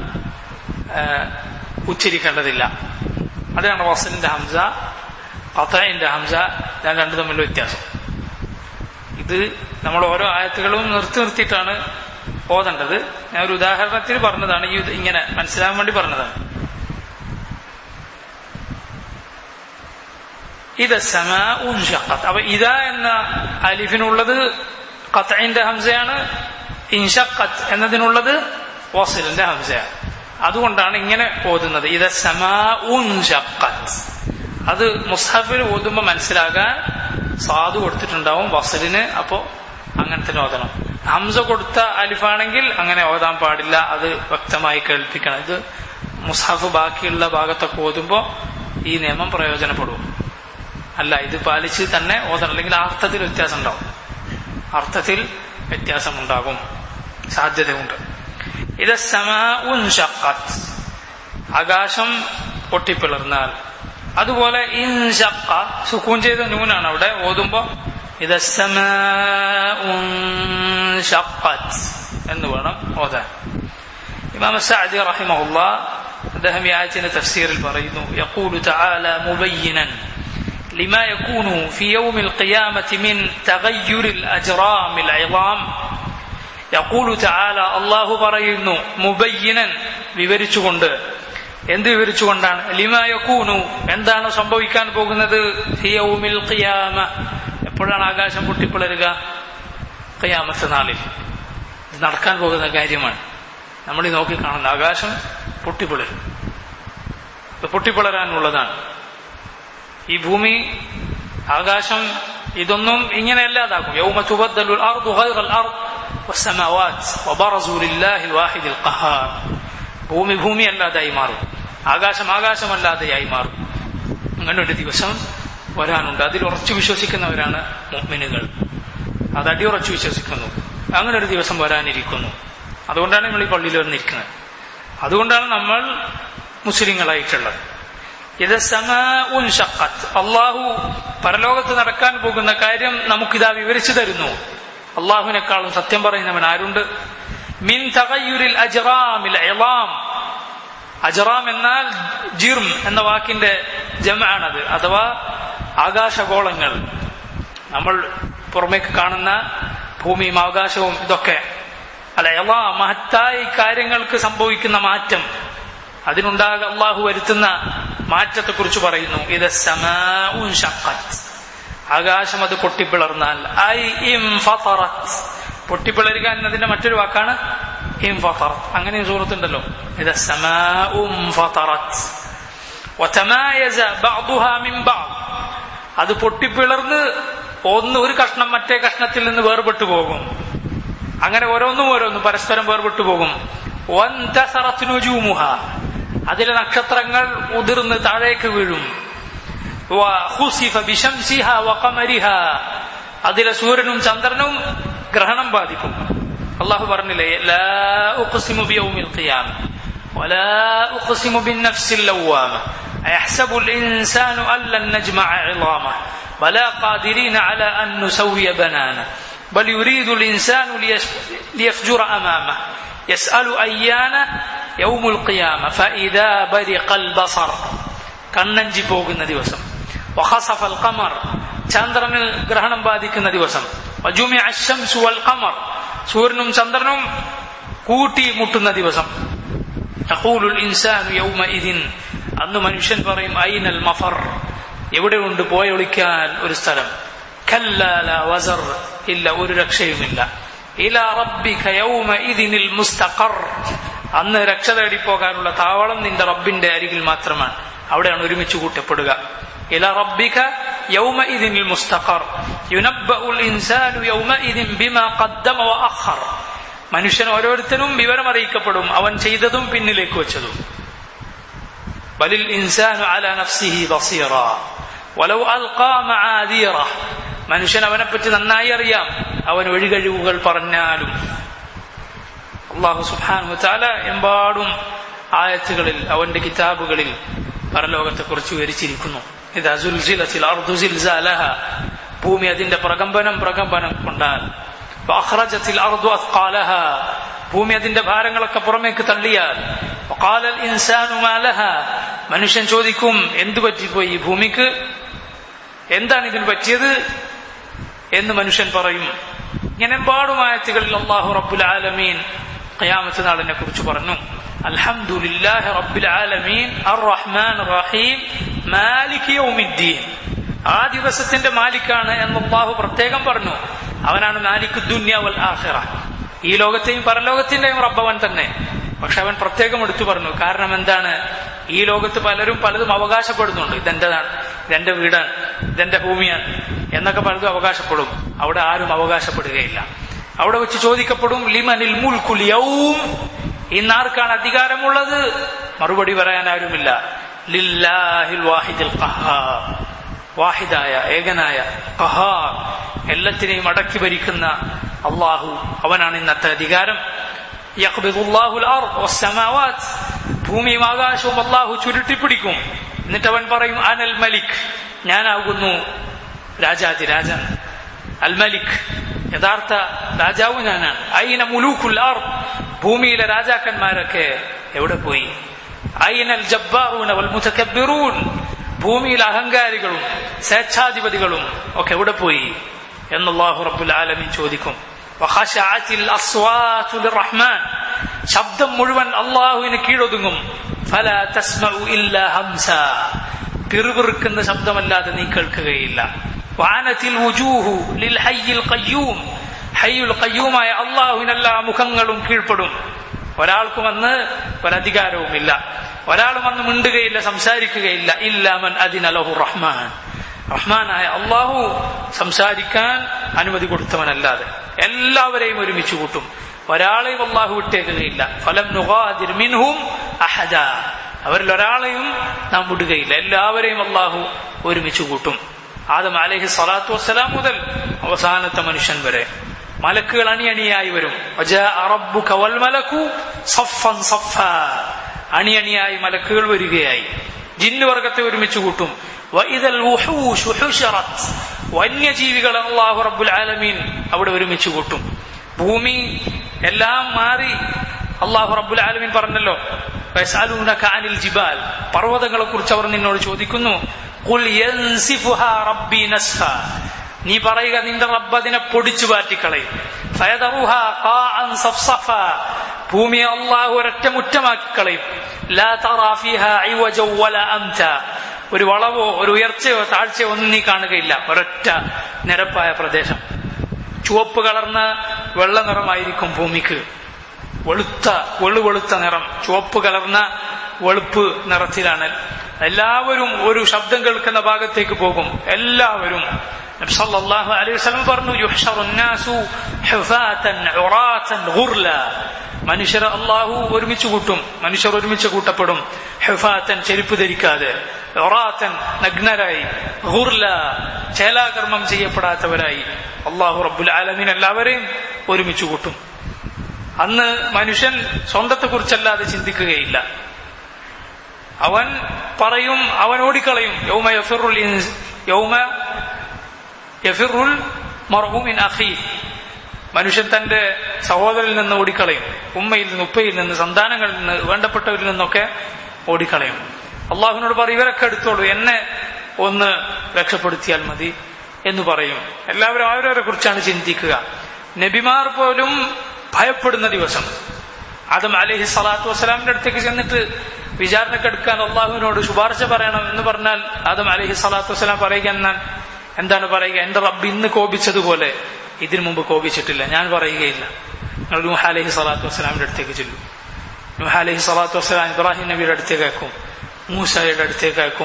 Speaker 1: ഉച്ചരിക്കേണ്ടതില്ല അതാണ് വസലിന്റെ ഹംസ ഖത്തഇന്റെ ഹംസ ഞാൻ രണ്ടു തമ്മിലുള്ള വ്യത്യാസം ഇത് നമ്മൾ ഓരോ ആയത്തുകളും നിർത്തി നിർത്തിയിട്ടാണ് ഓതേണ്ടത് ഞാൻ ഒരു ഉദാഹരണത്തിന് പറഞ്ഞതാണ് ഈ ഇങ്ങനെ മനസ്സിലാകാൻ വേണ്ടി പറഞ്ഞതാണ് ഇത് ഉൻഷഖത്ത് അപ്പൊ ഇത എന്ന അലിഫിനുള്ളത് ഖത്തഇന്റെ ഹംസയാണ് ഇൻഷഖത്ത് എന്നതിനുള്ളത് വസിലിന്റെ ഹംസയാണ് അതുകൊണ്ടാണ് ഇങ്ങനെ ഓതുന്നത് ഇത് സമാ ഉൻഷഖത്ത് അത് മുസ്ഹഫിൽ ഓതുമ്പോൾ മനസ്സിലാകാൻ സാധു കൊടുത്തിട്ടുണ്ടാവും വസലിന് അപ്പോ അങ്ങനെ തന്നെ ഓതണം ഹംസ കൊടുത്ത അലിഫാണെങ്കിൽ അങ്ങനെ ഓതാൻ പാടില്ല അത് വ്യക്തമായി കേൾപ്പിക്കണം ഇത് മുസ്ഹഫ് ബാക്കിയുള്ള ഭാഗത്തൊക്കെ ഓതുമ്പോൾ ഈ നിയമം പ്രയോജനപ്പെടും അല്ല ഇത് പാലിച്ച് തന്നെ ഓതണം അല്ലെങ്കിൽ അർത്ഥത്തിൽ വ്യത്യാസം ഉണ്ടാവും അർത്ഥത്തിൽ വ്യത്യാസമുണ്ടാകും സാധ്യതയുണ്ട് ഇത് ഷക്കത്ത് ആകാശം പൊട്ടിപ്പിളർന്നാൽ അതുപോലെ ഇൻഷക്ക സുക്കൂൻ ചെയ്ത നൂനാണ് അവിടെ ഓതുമ്പോ ഇത് ഷക്കത്ത് എന്ന് വേണം ഓതാൻ ഇമാം സഅദി റഹിമഹുല്ല അദ്ദേഹം ഈ ആയത്തിന്റെ തഫ്സീറിൽ പറയുന്നു يقول تعالى مبينا لما يكون في يوم القيامة من تغير الأجرام العظام يقول تعالى الله പറയുന്നു മുബയ്യനൻ വിവരിച്ചുകൊണ്ട് എന്ത് വിവരിച്ചുകൊണ്ടാണ് ലിമായക്കൂനു എന്താണ് സംഭവിക്കാൻ പോകുന്നത് ഹിയൗമിൽ ഖിയാമ എപ്പോഴാണ് ആകാശം പൊട്ടിപ്പിളരുക ഖിയാമത്ത് നാളിൽ ഇത് നടക്കാൻ പോകുന്ന കാര്യമാണ് നമ്മൾ ഈ നോക്കി കാണുന്ന ആകാശം പൊട്ടിപ്പിളരും ഇത് പൊട്ടിപ്പിളരാനുള്ളതാണ് ഈ ഭൂമി ആകാശം ഇതൊന്നും ഇങ്ങനെയല്ലാതാക്കും യൗമ തുബദ്ദലുൽ അർദു ഗൈറൽ അർദ് والسماوات وبرزوا لله الواحد القهار ഭൂമി ഭൂമി അല്ലാതായി മാറും ആകാശം ആകാശമല്ലാതെയായി മാറും അങ്ങനെ ഒരു ദിവസം വരാനുണ്ട് അതിൽ ഉറച്ചു വിശ്വസിക്കുന്നവരാണ് മുഅ്മിനുകൾ അത് അടിയുറച്ചു വിശ്വസിക്കുന്നു അങ്ങനെ ഒരു ദിവസം വരാനിരിക്കുന്നു അതുകൊണ്ടാണ് നമ്മൾ ഈ പള്ളിയിൽ വന്നിരിക്കുന്നത് അതുകൊണ്ടാണ് നമ്മൾ മുസ്ലിങ്ങളായിട്ടുള്ളത് ഇത് സമഉൻ ഷഖത്ത് അള്ളാഹു പരലോകത്ത് നടക്കാൻ പോകുന്ന കാര്യം നമുക്കിതാ വിവരിച്ചു തരുന്നു അള്ളാഹുവിനേക്കാളും സത്യം പറയുന്നവൻ ആരുണ്ട് മിൻ തകയ്യുരിൽ അജറാമിൽ ഇളാം അജറാം എന്നാൽ ജിർം എന്ന വാക്കിന്റെ ജമാണത് അഥവാ ആകാശഗോളങ്ങൾ നമ്മൾ പുറമേക്ക് കാണുന്ന ഭൂമിയും ആകാശവും ഇതൊക്കെ അല്ല എല്ലാ മഹത്തായി കാര്യങ്ങൾക്ക് സംഭവിക്കുന്ന മാറ്റം അതിനുണ്ടാക അള്ളാഹു വരുത്തുന്ന മാറ്റത്തെക്കുറിച്ച് പറയുന്നു ഇത് സമാഉൻ ഷഖത്ത് ആകാശം അത് പൊട്ടിപ്പിളർന്നാൽ ഐ ഇം ഫറത്ത് പൊട്ടിപ്പിളരുക എന്നതിന്റെ മറ്റൊരു വാക്കാണ് ഇം ഫറത്ത് അങ്ങനെ സൂറത്തുണ്ടല്ലോ ഇത് സമാഉം ഫറത്ത് وتمايز بعضها من بعض അത് പൊട്ടിപ്പിളർന്ന് ഒന്ന് ഒരു കഷ്ണം മറ്റേ കഷ്ണത്തിൽ നിന്ന് വേർപെട്ടു പോകും അങ്ങനെ ഓരോന്നും ഓരോന്നും പരസ്പരം വേർപെട്ടു പോകും വന്തസറത്ത് നുജൂമുഹ അതിലെ നക്ഷത്രങ്ങൾ ഉതിർന്ന് താഴേക്ക് വീഴും വഖുസിഫ ബിശംസിഹ വഖമരിഹ അതിലെ സൂര്യനും ചന്ദ്രനും ഗ്രഹണം ബാധിക്കും അള്ളാഹു പറഞ്ഞില്ലേ ലാ ഉഖ്സിമു ബിയൗമിൽ ഖിയാമ ولا أقسم بالنفس اللوامة أيحسب الإنسان أن لن نجمع عظامه بلى قادرين على أن نسوي بنانه بل يريد الإنسان ليفجر أمامه يسأل أيان يوم القيامة فإذا برق البصر കണ്ണഞ്ചി പോകുന്ന ദിവസം വഖസഫ അൽ ഖമർ ചന്ദ്രന് ഗ്രഹണം ബാധിക്കുന്ന ദിവസം വജുമിഅ അശംസു വൽ ഖമർ സൂര്യനും ചന്ദ്രനും കൂട്ടി മുട്ടുന്ന ദിവസം യഖൂലുൽ ഇൻസാനു യൗമഇദിൻ അന്ന് മനുഷ്യൻ പറയും ഐനൽ മഫർ എവിടെയുണ്ട് പോയൊളിക്കാൻ ഒരു സ്ഥലം കല്ലാല വസർ ഇല്ല ഒരു രക്ഷയുമില്ല ഇല റബ്ബിക യൗമഇദിനിൽ മുസ്തഖർ അന്ന് രക്ഷ തേടി പോകാനുള്ള താവളം നിന്റെ റബ്ബിന്റെ അരികിൽ മാത്രമാണ് അവിടെയാണ് ഒരുമിച്ച് കൂട്ടപ്പെടുക ഇല റബ്ബിക യൗമ ഇതിനിൽ മുസ്തഖർ യുനബ്ബഉൽ ഇൻസാനു യൗമഇദിൻ ബിമാ ഖദ്ദമ വഅഖർ മനുഷ്യൻ ഓരോരുത്തരും വിവരം അറിയിക്കപ്പെടും അവൻ ചെയ്തതും പിന്നിലേക്ക് വെച്ചതും ബലിൽ ഇൻസാനു അല നഫ്സിഹി ബസീറ വലൗ അൽഖാ മആദീറ മനുഷ്യൻ അവനെപ്പറ്റി നന്നായി അറിയാം അവൻ ഒഴികഴിവുകൾ പറഞ്ഞാലും അള്ളാഹു സുബ്ഹാനഹു വതആല എമ്പാടും ആയത്തുകളിൽ അവന്റെ കിതാബുകളിൽ പരലോകത്തെക്കുറിച്ച് വിവരിച്ചിരിക്കുന്നു ഇതാ സുൽസിലത്തിൽ അർദു സിൽസാലഹ ഭൂമി അതിന്റെ പ്രകമ്പനം പ്രകമ്പനം കൊണ്ടാൽ അഖ്റജത്തിൽ അർദു അത്ഖാലഹ ഭൂമി അതിന്റെ ഭാരങ്ങളൊക്കെ പുറമേക്ക് തള്ളിയാൽ വഖാലൽ ഇൻസാനു മാലഹ മനുഷ്യൻ ചോദിക്കും എന്തു പറ്റിപ്പോയി ഈ ഭൂമിക്ക് എന്താണ് ഇതിന് പറ്റിയത് എന്ന് മനുഷ്യൻ പറയും ഇങ്ങനെ പാടുമായത്തുകളിൽ അള്ളാഹു റബ്ബുൽ ആലമീൻ ഖിയാമത്ത് നാളിനെ കുറിച്ച് പറഞ്ഞു അൽഹംദുലില്ലാഹി റബ്ബിൽ ആലമീൻ അർ റഹ്മാൻ റഹീം മാലിക് യൗമിദ്ദീൻ ആ ദിവസത്തിന്റെ മാലിക്കാണ് എന്ന് അള്ളാഹു പ്രത്യേകം പറഞ്ഞു അവനാണ് മാലിക് ദുന്യ വൽ ആഖിറ ഈ ലോകത്തെയും പരലോകത്തിന്റെയും റബ്ബവൻ തന്നെ പക്ഷെ അവൻ പ്രത്യേകം എടുത്തു പറഞ്ഞു കാരണം എന്താണ് ഈ ലോകത്ത് പലരും പലതും അവകാശപ്പെടുന്നുണ്ട് ഇതെന്റേതാണ് ഇതെന്റെ വീടാണ് ഇതെന്റെ ഭൂമിയാണ് എന്നൊക്കെ പലതും അവകാശപ്പെടും അവിടെ ആരും അവകാശപ്പെടുകയില്ല അവിടെ വെച്ച് ചോദിക്കപ്പെടും ലിമനിൽ മുൽക്കുൽ യൗം ഇന്നാർക്കാണ് അധികാരമുള്ളത് മറുപടി പറയാൻ ആരുമില്ല ലില്ലാഹിൽ വാഹിദിൽ ഖഹാർ വാഹിദായ ഏകനായ ഖഹാർ എല്ലാത്തിനെയും അടക്കി ഭരിക്കുന്ന അള്ളാഹു അവനാണ് ഇന്നത്തെ അധികാരം യഖ്ബിദുല്ലാഹുൽ അർദ് വസ്സമാവാത്ത് ഭൂമിയും ആകാശവും അള്ളാഹു ചുരുട്ടിപ്പിടിക്കും എന്നിട്ട് അവൻ പറയും അനൽ മലിക് ഞാനാകുന്നു രാജാതി രാജൻ അൽ മലിക് യഥാർത്ഥ രാജാവ് ഞാനാണ് ഐന മുലൂഖുൽ അർദ് ഭൂമിയിലെ രാജാക്കന്മാരൊക്കെ എവിടെ പോയി ഐനൽ ജബ്ബാറൂന വൽ മുതകബ്ബിറൂൻ ഭൂമിയിലെ അഹങ്കാരികളും സ്വേച്ഛാധിപതികളും ഒക്കെ എവിടെ പോയി എന്നല്ലാഹു റബ്ബുൽ ആലമീൻ ചോദിക്കും വഖശഅത്തിൽ അസ്വാതു ലിർറഹ്മാൻ ശബ്ദം മുഴുവൻ അള്ളാഹുവിന് കീഴൊതുങ്ങും ഫലാ തസ്മഉ ഇല്ലാ ഹംസ പിറുപിറുക്കുന്ന ശബ്ദമല്ലാതെ നീ കേൾക്കുകയില്ല വാനത്തിൽ വുജൂഹു ലിൽ ഹയ്യിൽ ഖയ്യൂം ഹയ്യുൽ ഖയ്യൂമായ അള്ളാഹുവിനെല്ലാ മുഖങ്ങളും കീഴ്പ്പെടും ഒരാൾക്കും അന്ന് ഒരധികാരവുമില്ല ഒരാളും അന്ന് മിണ്ടുകയില്ല സംസാരിക്കുകയില്ല ഇല്ലാമൻ അതിനലഹു റഹ്മാൻ റഹ്മാനായ അള്ളാഹു സംസാരിക്കാൻ അനുമതി കൊടുത്തവനല്ലാതെ എല്ലാവരെയും ഒരുമിച്ച് കൂട്ടും ഒരാളെയും അള്ളാഹു വിട്ടേക്കുകയില്ല ഫലം നുഗാദിർ മിൻഹും അഹദ അവരിൽ ഒരാളെയും നാം വിടുകയില്ല എല്ലാവരെയും അള്ളാഹു ഒരുമിച്ച് കൂട്ടും ആദം അലഹി സ്വലാത്തു വസ്സലാം മുതൽ അവസാനത്തെ മനുഷ്യൻ വരെ മലക്കുകൾ അണിയണിയായി വരും അണിയണിയായി മലക്കുകൾ വരികയായി ജിന്നു വർഗത്തെ ഒരുമിച്ച് കൂട്ടും വന്യജീവികൾ അള്ളാഹു റബ്ബുൽ ആലമീൻ അവിടെ ഒരുമിച്ച് കൂട്ടും ഭൂമി എല്ലാം മാറി അള്ളാഹു റബ്ബുൽ ആലമീൻ പറഞ്ഞല്ലോ അനിൽ ജിബാൽ പർവ്വതങ്ങളെ കുറിച്ച് അവർ നിന്നോട് ചോദിക്കുന്നു നീ പറയുക നിന്റെ റബ്ബ് അതിനെ പൊടിച്ചു പാറ്റിക്കളയും ഭൂമിയെ അള്ളാഹു ഒരൊറ്റ മുറ്റമാക്കി കളയും ഒരു വളവോ ഒരു ഉയർച്ചയോ താഴ്ചയോ ഒന്നും നീ കാണുകയില്ല ഒരൊറ്റ നിരപ്പായ പ്രദേശം ചുവപ്പ് കളർന്ന വെള്ള നിറമായിരിക്കും ഭൂമിക്ക് വെളുത്ത വെളുവെളുത്ത നിറം ചുവപ്പ് കലർന്ന വെളുപ്പ് നിറത്തിലാണ് എല്ലാവരും ഒരു ശബ്ദം കേൾക്കുന്ന ഭാഗത്തേക്ക് പോകും എല്ലാവരും സല്ലല്ലാഹു അലൈഹി വസല്ലം പറഞ്ഞു യുഹ്ശറു الناس حفاة عراة غرلا മനുഷ്യർ അള്ളാഹു ഒരുമിച്ച് കൂട്ടും മനുഷ്യർ ഒരുമിച്ച് കൂട്ടപ്പെടും ഹുഫാത്തൻ ചെരുപ്പ് ധരിക്കാതെ ഒറാത്തൻ നഗ്നരായി ഗുർല ചേലാകർമ്മം ചെയ്യപ്പെടാത്തവരായി അള്ളാഹു റബ്ബുൽ ആലമീൻ എല്ലാവരെയും ഒരുമിച്ച് കൂട്ടും അന്ന് മനുഷ്യൻ സ്വന്തത്തെക്കുറിച്ചല്ലാതെ ചിന്തിക്കുകയില്ല അവൻ പറയും അവൻ ഓടിക്കളയും യൗമ യഫിറുൽ യൗമ യഫിറുൽ മർഹൂമിൻ അഖീ മനുഷ്യൻ തന്റെ സഹോദരനിൽ നിന്ന് ഓടിക്കളയും ഉമ്മയിൽ നിന്ന് ഉപ്പയിൽ നിന്ന് സന്താനങ്ങളിൽ നിന്ന് വേണ്ടപ്പെട്ടവരിൽ നിന്നൊക്കെ ഓടിക്കളയും അള്ളാഹുവിനോട് പറയും ഇവരൊക്കെ എടുത്തോളൂ എന്നെ ഒന്ന് രക്ഷപ്പെടുത്തിയാൽ മതി എന്ന് പറയും എല്ലാവരും അവരവരെ കുറിച്ചാണ് ചിന്തിക്കുക നബിമാർ പോലും ഭയപ്പെടുന്ന ദിവസം ആദം അലഹി സ്വലാത്തു വസ്സലാമിന്റെ അടുത്തേക്ക് ചെന്നിട്ട് വിചാരണക്കെടുക്കാൻ അള്ളാഹുവിനോട് ശുപാർശ പറയണം എന്ന് പറഞ്ഞാൽ ആദം അലഹി സ്വലാത്തു വസ്സലാം പറയുക എന്നാൽ എന്താണ് പറയുക എന്റെ റബ്ബ് ഇന്ന് കോപിച്ചതുപോലെ ഇതിനു മുമ്പ് കോപിച്ചിട്ടില്ല ഞാൻ പറയുകയില്ല നിങ്ങൾ നൂഹ അലഹി സ്വലാത്തു വസ്സലാമിന്റെ അടുത്തേക്ക് ചെല്ലും നൂഹ അലഹി സ്വലാത്തു വസ്സലാം ഇബ്രാഹിം നബിയുടെ അടുത്തേക്ക് അയക്കും മൂസയുടെ അടുത്തേക്ക് അയക്കും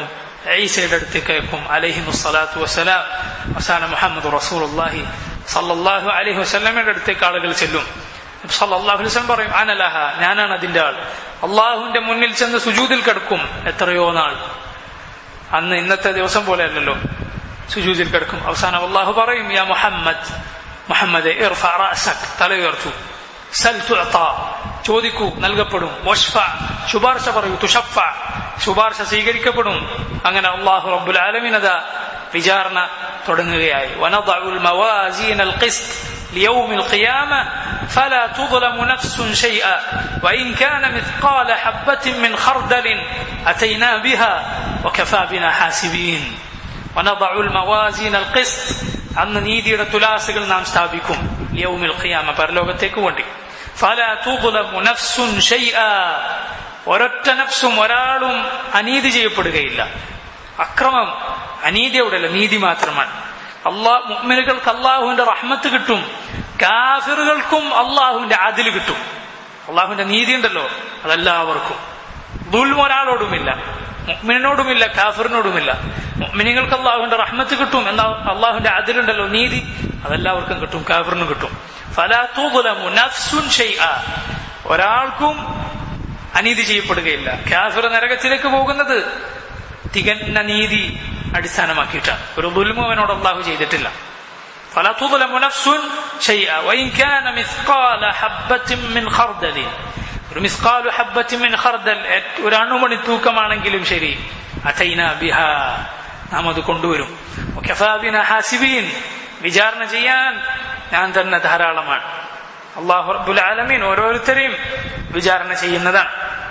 Speaker 1: ഈസയുടെ അടുത്തേക്ക് അയക്കും അലഹി മുസ്സലാത്തു വസ്സലാം അവസാന മുഹമ്മദ് റസൂലുള്ളാഹി സല്ലല്ലാഹു അലൈഹി വസല്ലമയുടെ അടുത്തേക്ക് ആളുകൾ ചെല്ലും സല്ലല്ലാഹു അലൈഹി വസല്ലം പറയും അനലഹ ഞാനാണ് അതിന്റെ ആൾ അള്ളാഹുവിന്റെ മുന്നിൽ ചെന്ന് സുജൂദിൽ കിടക്കും എത്രയോ നാൾ അന്ന് ഇന്നത്തെ ദിവസം പോലെയല്ലല്ലോ സുജൂദിൽ കിടക്കും അവസാനം അള്ളാഹു പറയും യാ മുഹമ്മദ് മുഹമ്മദ് ഇർഫ റഅസക് തല ഉയർത്തു സൽ തുഅത ചോദിക്കൂ നൽകപ്പെടും വഷ്ഫ ശുപാർശ പറയൂ തുഷഫ ശുപാർശ സ്വീകരിക്കപ്പെടും അങ്ങനെ അള്ളാഹു റബ്ബുൽ ആലമീൻ അതാ വിചാരണ തുടങ്ങുകയായി വനദഉൽ മവാസീന القسط ليوم القيامة فلا تظلم نفس شيئا وإن كان مثقال حبة من خردل أتينا بها وكفى بنا حاسبين ونضع الموازين القسط അന്ന് നീതിയുടെ തുലാസുകൾ നാം സ്ഥാപിക്കും യൗമിൽ ഖിയാമ പരലോകത്തേക്ക് വേണ്ടി ഫലാ തുദ്ലമു നഫ്സുൻ ഷൈആ ഒരൊറ്റ നഫ്സും ഒരാളും അനീതി ചെയ്യപ്പെടുകയില്ല അക്രമം അനീതി അവിടെയല്ല നീതി മാത്രമാണ് അള്ളാഹ് മുഅ്മിനുകൾക്ക് അള്ളാഹുവിന്റെ റഹ്മത്ത് കിട്ടും കാഫിറുകൾക്കും അള്ളാഹുവിന്റെ അതിൽ കിട്ടും അള്ളാഹുവിന്റെ നീതി ഉണ്ടല്ലോ അതെല്ലാവർക്കും ദുൽമ ഒരാളോടുമില്ല മുഅ്മിനോടുമില്ല കാഫിറിനോടുമില്ല മുഅ്മിനികൾക്ക് അള്ളാഹുവിന്റെ റഹ്മത്ത് കിട്ടും എന്നാൽ അള്ളാഹുവിന്റെ അതിലുണ്ടല്ലോ നീതി അതെല്ലാവർക്കും കിട്ടും കാഫിറിനും കിട്ടും ഫലാ തുദ്ലമു നഫ്സുൻ ഷൈആ ഒരാൾക്കും അനീതി ചെയ്യപ്പെടുകയില്ല കാഫിർ നരകത്തിലേക്ക് പോകുന്നത് തികഞ്ഞ നീതി അടിസ്ഥാനമാക്കിയിട്ടാണ് ഒരു ദുൽമു അവനോട് അള്ളാഹു ചെയ്തിട്ടില്ല فلا تظلم نفس شيئا وإن كان مثقال حبة من خردل ഒരു മിസ്കാലു ഹബ്ബത്തി മിൻ ഖർദൽ ഒരു അണുമണി തൂക്കമാണെങ്കിലും ശരി അതൈന ബിഹ നാം അത് കൊണ്ടുവരും വകഫാബിന ഹാസിബീൻ വിചാരണ ചെയ്യാൻ ഞാൻ തന്നെ ധാരാളമാണ് അള്ളാഹു റബ്ബുൽ ആലമീൻ ഓരോരുത്തരെയും വിചാരണ ചെയ്യുന്നതാണ്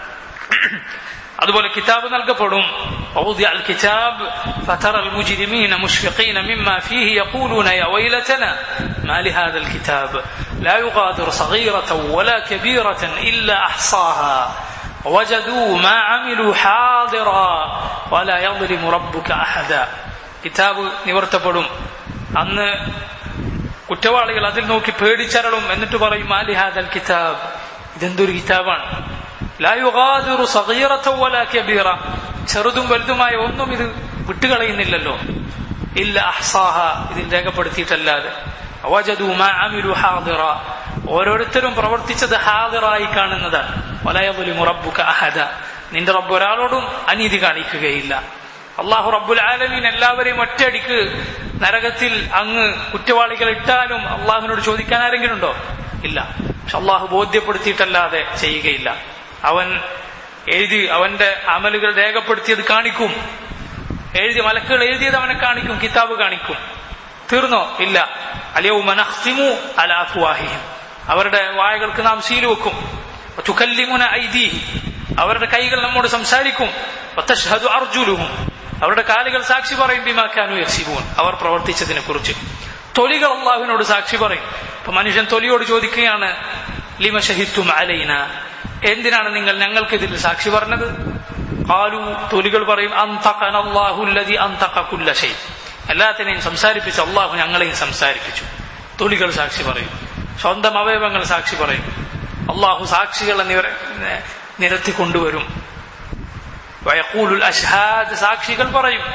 Speaker 1: അതുപോലെ കിതാബ് നൽകപ്പെടും ووضع الكتاب فترى المجرمين مشفقين مما فيه يقولون يا ويلتنا ما لهذا الكتاب لا يغادر صغيرة ولا كبيرة إلا أحصاها وجدوا ما عملوا حاضرا ولا يظلم ربك أحدا കിതാബ് നിവർത്തപ്പെടും അന്ന് കുറ്റവാളികൾ അതിൽ നോക്കി പേടിച്ചരളും എന്നിട്ട് പറയും മാലിഹാദൽ കിതാബ് ഇതെന്തൊരു കിതാബാണ് ലായുഗാദിറു സഗീറത വലാ കബീറ ചെറുതും വലുതുമായ ഒന്നും ഇത് വിട്ടുകളയുന്നില്ലല്ലോ ഇല്ല അഹ്സാഹ ഇതിൽ രേഖപ്പെടുത്തിയിട്ടല്ലാതെ വജദു മാ അമിലു ഹാദിറ ഓരോരുത്തരും പ്രവർത്തിച്ചത് ഹാദിറായി കാണുന്നതാണ് വലയബുലി റബ്ബുക അഹദ നിന്റെ റബ്ബ് ഒരാളോടും അനീതി കാണിക്കുകയില്ല അള്ളാഹു റബ്ബുൽ ആലമീൻ എല്ലാവരെയും ഒറ്റയടിക്ക് നരകത്തിൽ അങ്ങ് കുറ്റവാളികൾ ഇട്ടാലും അള്ളാഹുവിനോട് ചോദിക്കാൻ ആരെങ്കിലും ഉണ്ടോ ഇല്ല പക്ഷെ അള്ളാഹു ബോധ്യപ്പെടുത്തിയിട്ടല്ലാതെ ചെയ്യുകയില്ല അവൻ എഴുതി അവന്റെ അമലുകൾ രേഖപ്പെടുത്തിയത് കാണിക്കും എഴുതി മലക്കുകൾ എഴുതിയത് അവനെ കാണിക്കും കിതാബ് കാണിക്കും തീർന്നോ ഇല്ല അലിയു മനഹ്തിമു അലാഫുവാഹിഹിം അവരുടെ വായകൾക്ക് നാം സീല് വെക്കും തുക്കല്ലിമുന ഐദി അവരുടെ കൈകൾ നമ്മോട് സംസാരിക്കും വത്തഷ്ഹദു അർജുലുഹും അവരുടെ കാലുകൾ സാക്ഷി പറയും ബിമാക്കാനു യക്സിബൂൻ അവർ പ്രവർത്തിച്ചതിനെ കുറിച്ച് തൊലികൾ അള്ളാഹുവിനോട് സാക്ഷി പറയും ഇപ്പൊ മനുഷ്യൻ തൊലിയോട് ചോദിക്കുകയാണ് ലിമ ഷഹിത്തും അലൈന എന്തിനാണ് നിങ്ങൾ ഞങ്ങൾക്ക് ഇതിൽ സാക്ഷി പറഞ്ഞത് കാലു തൊലികൾ പറയും അന്തഖനല്ലാഹുല്ലദി അന്തഖ കുല്ല ഷൈ എല്ലാത്തിനെയും സംസാരിപ്പിച്ച് അള്ളാഹു ഞങ്ങളെയും സംസാരിപ്പിച്ചു തൊലികൾ സാക്ഷി പറയും സ്വന്തം അവയവങ്ങൾ സാക്ഷി പറയും അള്ളാഹു സാക്ഷികളെ നിരത്തി കൊണ്ടുവരും വയക്കൂലുൽ അഷ്ഹാദ് സാക്ഷികൾ പറയും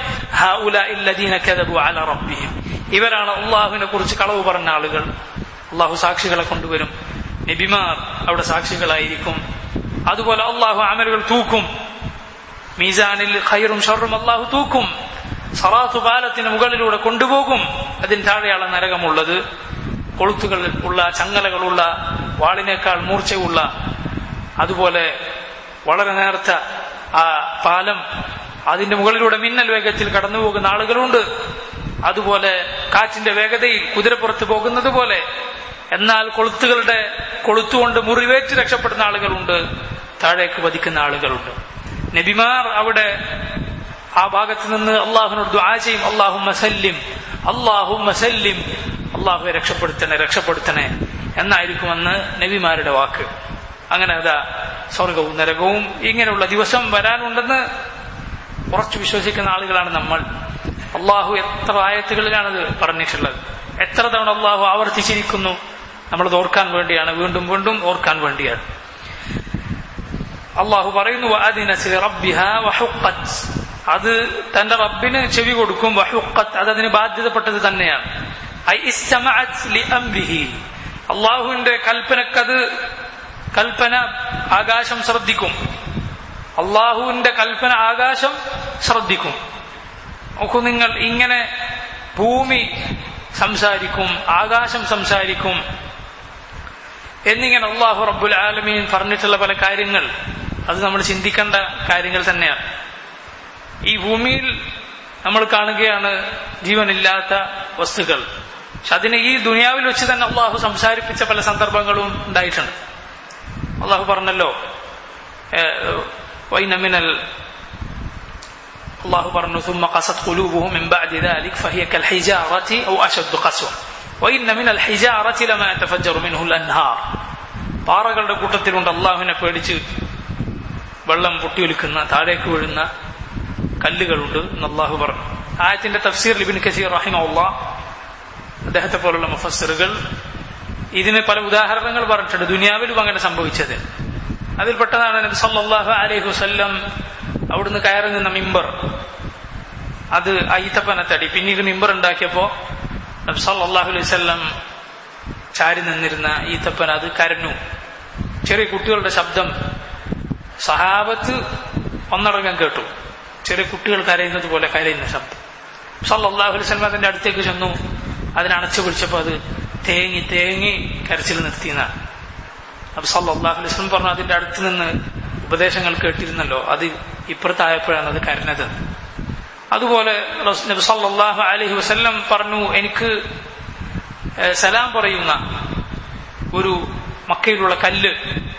Speaker 1: റബ്ബിഹിം ഇവരാണ് അള്ളാഹുവിനെ കുറിച്ച് കളവ് പറഞ്ഞ ആളുകൾ അള്ളാഹു സാക്ഷികളെ കൊണ്ടുവരും നബിമാർ അവിടെ സാക്ഷികളായിരിക്കും അതുപോലെ അള്ളാഹു അമലുകൾ തൂക്കും മീസാനിൽ ഖൈറും ഷറും അള്ളാഹു തൂക്കും സറാത്തു പാലത്തിന് മുകളിലൂടെ കൊണ്ടുപോകും അതിന് താഴെയാണ് നരകമുള്ളത് കൊളുത്തുകൾ ഉള്ള ചങ്ങലകളുള്ള വാളിനേക്കാൾ മൂർച്ചയുള്ള അതുപോലെ വളരെ നേർത്ത ആ പാലം അതിന്റെ മുകളിലൂടെ മിന്നൽ വേഗത്തിൽ കടന്നു പോകുന്ന ആളുകളുണ്ട് അതുപോലെ കാറ്റിന്റെ വേഗതയിൽ കുതിരപ്പുറത്ത് പോകുന്നത് പോലെ എന്നാൽ കൊളുത്തുകളുടെ കൊളുത്തുകൊണ്ട് മുറിവേറ്റ് രക്ഷപ്പെടുന്ന ആളുകളുണ്ട് താഴേക്ക് വധിക്കുന്ന ആളുകളുണ്ട് നബിമാർ അവിടെ ആ ഭാഗത്ത് നിന്ന് അള്ളാഹുനോട് ദുആ ചെയ്യും അള്ളാഹു മസല്ലിം അള്ളാഹു മസല്ലിം അള്ളാഹുവെ രക്ഷപ്പെടുത്തണേ രക്ഷപ്പെടുത്തണേ എന്നായിരിക്കും അന്ന് നബിമാരുടെ വാക്ക് അങ്ങനെ അതാ സ്വർഗവും നരകവും ഇങ്ങനെയുള്ള ദിവസം വരാനുണ്ടെന്ന് ഉറച്ചു വിശ്വസിക്കുന്ന ആളുകളാണ് നമ്മൾ അള്ളാഹു എത്ര ആയത്തുകളിലാണത് പറഞ്ഞിട്ടുള്ളത് എത്ര തവണ അള്ളാഹു ആവർത്തിച്ചിരിക്കുന്നു നമ്മളത് ഓർക്കാൻ വേണ്ടിയാണ് വീണ്ടും വീണ്ടും ഓർക്കാൻ വേണ്ടിയാണ് അള്ളാഹു പറയുന്നു അത് തന്റെ റബ്ബിന് ചെവി കൊടുക്കും വഹുക്കത്ത് അത് അതിന് ബാധ്യതപ്പെട്ടത് തന്നെയാണ് ഐ ഇസ്തമഅത് ലിഅംരിഹി. അള്ളാഹുവിന്റെ കൽപ്പനക്കത് കൽപ്പന ആകാശം ശ്രദ്ധിക്കും അള്ളാഹുവിന്റെ കൽപ്പന ആകാശം ശ്രദ്ധിക്കും നോക്കൂ നിങ്ങൾ ഇങ്ങനെ ഭൂമി സംസാരിക്കും ആകാശം സംസാരിക്കും എന്നിങ്ങനെ അള്ളാഹു റബ്ബുൽ ആലമീൻ പറഞ്ഞിട്ടുള്ള പല കാര്യങ്ങൾ അത് നമ്മൾ ചിന്തിക്കേണ്ട കാര്യങ്ങൾ തന്നെയാണ് ഈ ഭൂമിയിൽ നമ്മൾ കാണുകയാണ് ജീവനില്ലാത്ത വസ്തുക്കൾ പക്ഷെ അതിനെ ഈ ദുനിയാവിൽ വെച്ച് തന്നെ അള്ളാഹു സംസാരിപ്പിച്ച പല സന്ദർഭങ്ങളും ഉണ്ടായിട്ടുണ്ട് അള്ളാഹു പറഞ്ഞല്ലോ ഏഹ്, വൈനമിനൽ അള്ളാഹു പറഞ്ഞു ثم قست قلوبهم من بعد ذلك فهي كالحجارة أو أشد قسوة وإن من الحجارة لما يتفجر منه الأنهار പാറകളുടെ കൂട്ടത്തിലുണ്ട് അള്ളാഹുവിനെ പേടിച്ച് വെള്ളം പൊട്ടിയൊലിക്കുന്ന താഴേക്ക് വീഴുന്ന കല്ലുകളുണ്ട് എന്ന് അള്ളാഹു പറഞ്ഞു ആയത്തിന്റെ തഫ്സീർ ലിബിൻ കസീർ റഹിമുള്ള അദ്ദേഹത്തെ പോലുള്ള മുഫസ്സിറുകൾ ഇതിന് പല ഉദാഹരണങ്ങൾ പറഞ്ഞിട്ടുണ്ട് ദുനിയാവിലും അങ്ങനെ സംഭവിച്ചത് അതിൽപ്പെട്ടതാണ് നബി സല്ലല്ലാഹു അലൈഹി വസല്ലം അവിടുന്ന് കയറി നിന്ന മിമ്പർ അത് അയിത്തപ്പനത്തടി പിന്നീട് മിമ്പർ ഉണ്ടാക്കിയപ്പോ നബി സല്ലല്ലാഹു അലൈഹി വസല്ലം ചാരി നിന്നിരുന്ന ഈത്തപ്പൻ അത് കരഞ്ഞു ചെറിയ കുട്ടികളുടെ ശബ്ദം സഹാബത്ത് ഒന്നടങ്കം കേട്ടു ചെറിയ കുട്ടികൾ കരയുന്നത് പോലെ കരയുന്ന ശബ്ദം സല്ലല്ലാഹു അലൈഹി വസല്ലം അതിന്റെ അടുത്തേക്ക് ചെന്നു അതിനടച്ചു പിടിച്ചപ്പോൾ അത് തേങ്ങി തേങ്ങി കരച്ചിൽ നിർത്തിയെന്നാണ് അപ്പൊ സല്ലല്ലാഹു അലൈഹി വസല്ലം പറഞ്ഞു അതിന്റെ അടുത്ത് നിന്ന് ഉപദേശങ്ങൾ കേട്ടിരുന്നല്ലോ അത് ഇപ്പുറത്തായപ്പോഴാണ് അത് കരഞ്ഞത് അതുപോലെ റസ്- നബി സല്ലല്ലാഹു അലൈഹി വസല്ലം പറഞ്ഞു എനിക്ക് ഏഹ്, സലാം പറയുന്ന ഒരു മക്കയിലുള്ള കല്ല്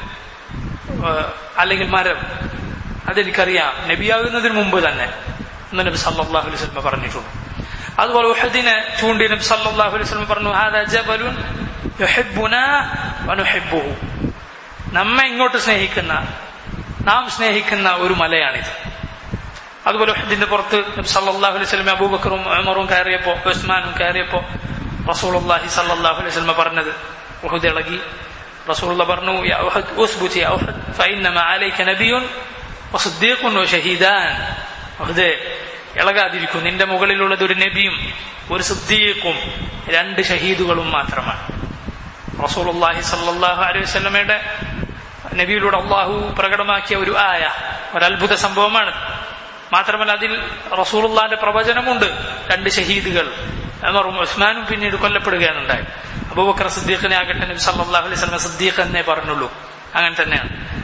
Speaker 1: ഏഹ്, അല്ലെങ്കിൽ മരം അതെനിക്കറിയാം നബിയാകുന്നതിന് മുമ്പ് തന്നെ എന്ന് നബി സല്ലല്ലാഹു അലൈഹി വസല്ലം പറഞ്ഞിട്ടുണ്ട് അതുപോലെ ഉഹദിനെ ചൂണ്ടി നബി സല്ലല്ലാഹു അലൈഹി വസല്ലം പറഞ്ഞു ഹാദാ ജബലുൻ യുഹിബ്ബുനാ വനുഹിബ്ബുഹു നമ്മെ ഇങ്ങോട്ട് സ്നേഹിക്കുന്ന നാം സ്നേഹിക്കുന്ന ഒരു മലയാണിത് അതുപോലെ ഉഹദിന്റെ പുറത്ത് നബി സല്ലല്ലാഹു അലൈഹി വസല്ലം അബൂബക്കറും ഉമറും കയറിയപ്പോ ഉസ്മാനും കയറിയപ്പോ റസൂലുള്ളാഹി സല്ലല്ലാഹു അലൈഹി വസല്ലം പറഞ്ഞത് ഉഹദ് ഇളകി റസൂലുള്ള പറഞ്ഞു യാ ഉഹദ് ഉസ്ബുത് യാ ഉഹദ് ഫഇന്നമാ അലൈക നബിയുൻ വസിദ്ദീഖുൻ വശഹീദാൻ ഉഹദേ ഇളകാതിരിക്കും നിന്റെ മുകളിലുള്ളത് ഒരു നബിയും ഒരു സിദ്ദീഖും രണ്ട് ഷഹീദുകളും മാത്രമാണ് റസൂലുള്ളാഹി സല്ലല്ലാഹു അലൈഹി വസല്ലമയുടെ നബിയിലൂടെ അള്ളാഹു പ്രകടമാക്കിയ ഒരു ആയ ഒരത്ഭുത സംഭവമാണ് മാത്രമല്ല അതിൽ റസൂലുള്ളാന്റെ പ്രവചനമുണ്ട് രണ്ട് ഷഹീദുകൾ ഉമറും ഉസ്മാനും പിന്നീട് കൊല്ലപ്പെടുകയാണ് ഉണ്ടായത് അബൂബക്കർ സിദ്ദീഖിനെ ആകട്ടെ നബി സല്ലല്ലാഹു അലൈഹി വസല്ലം സിദ്ദീഖ് എന്നേ പറഞ്ഞുള്ളൂ അങ്ങനെ തന്നെയാണ്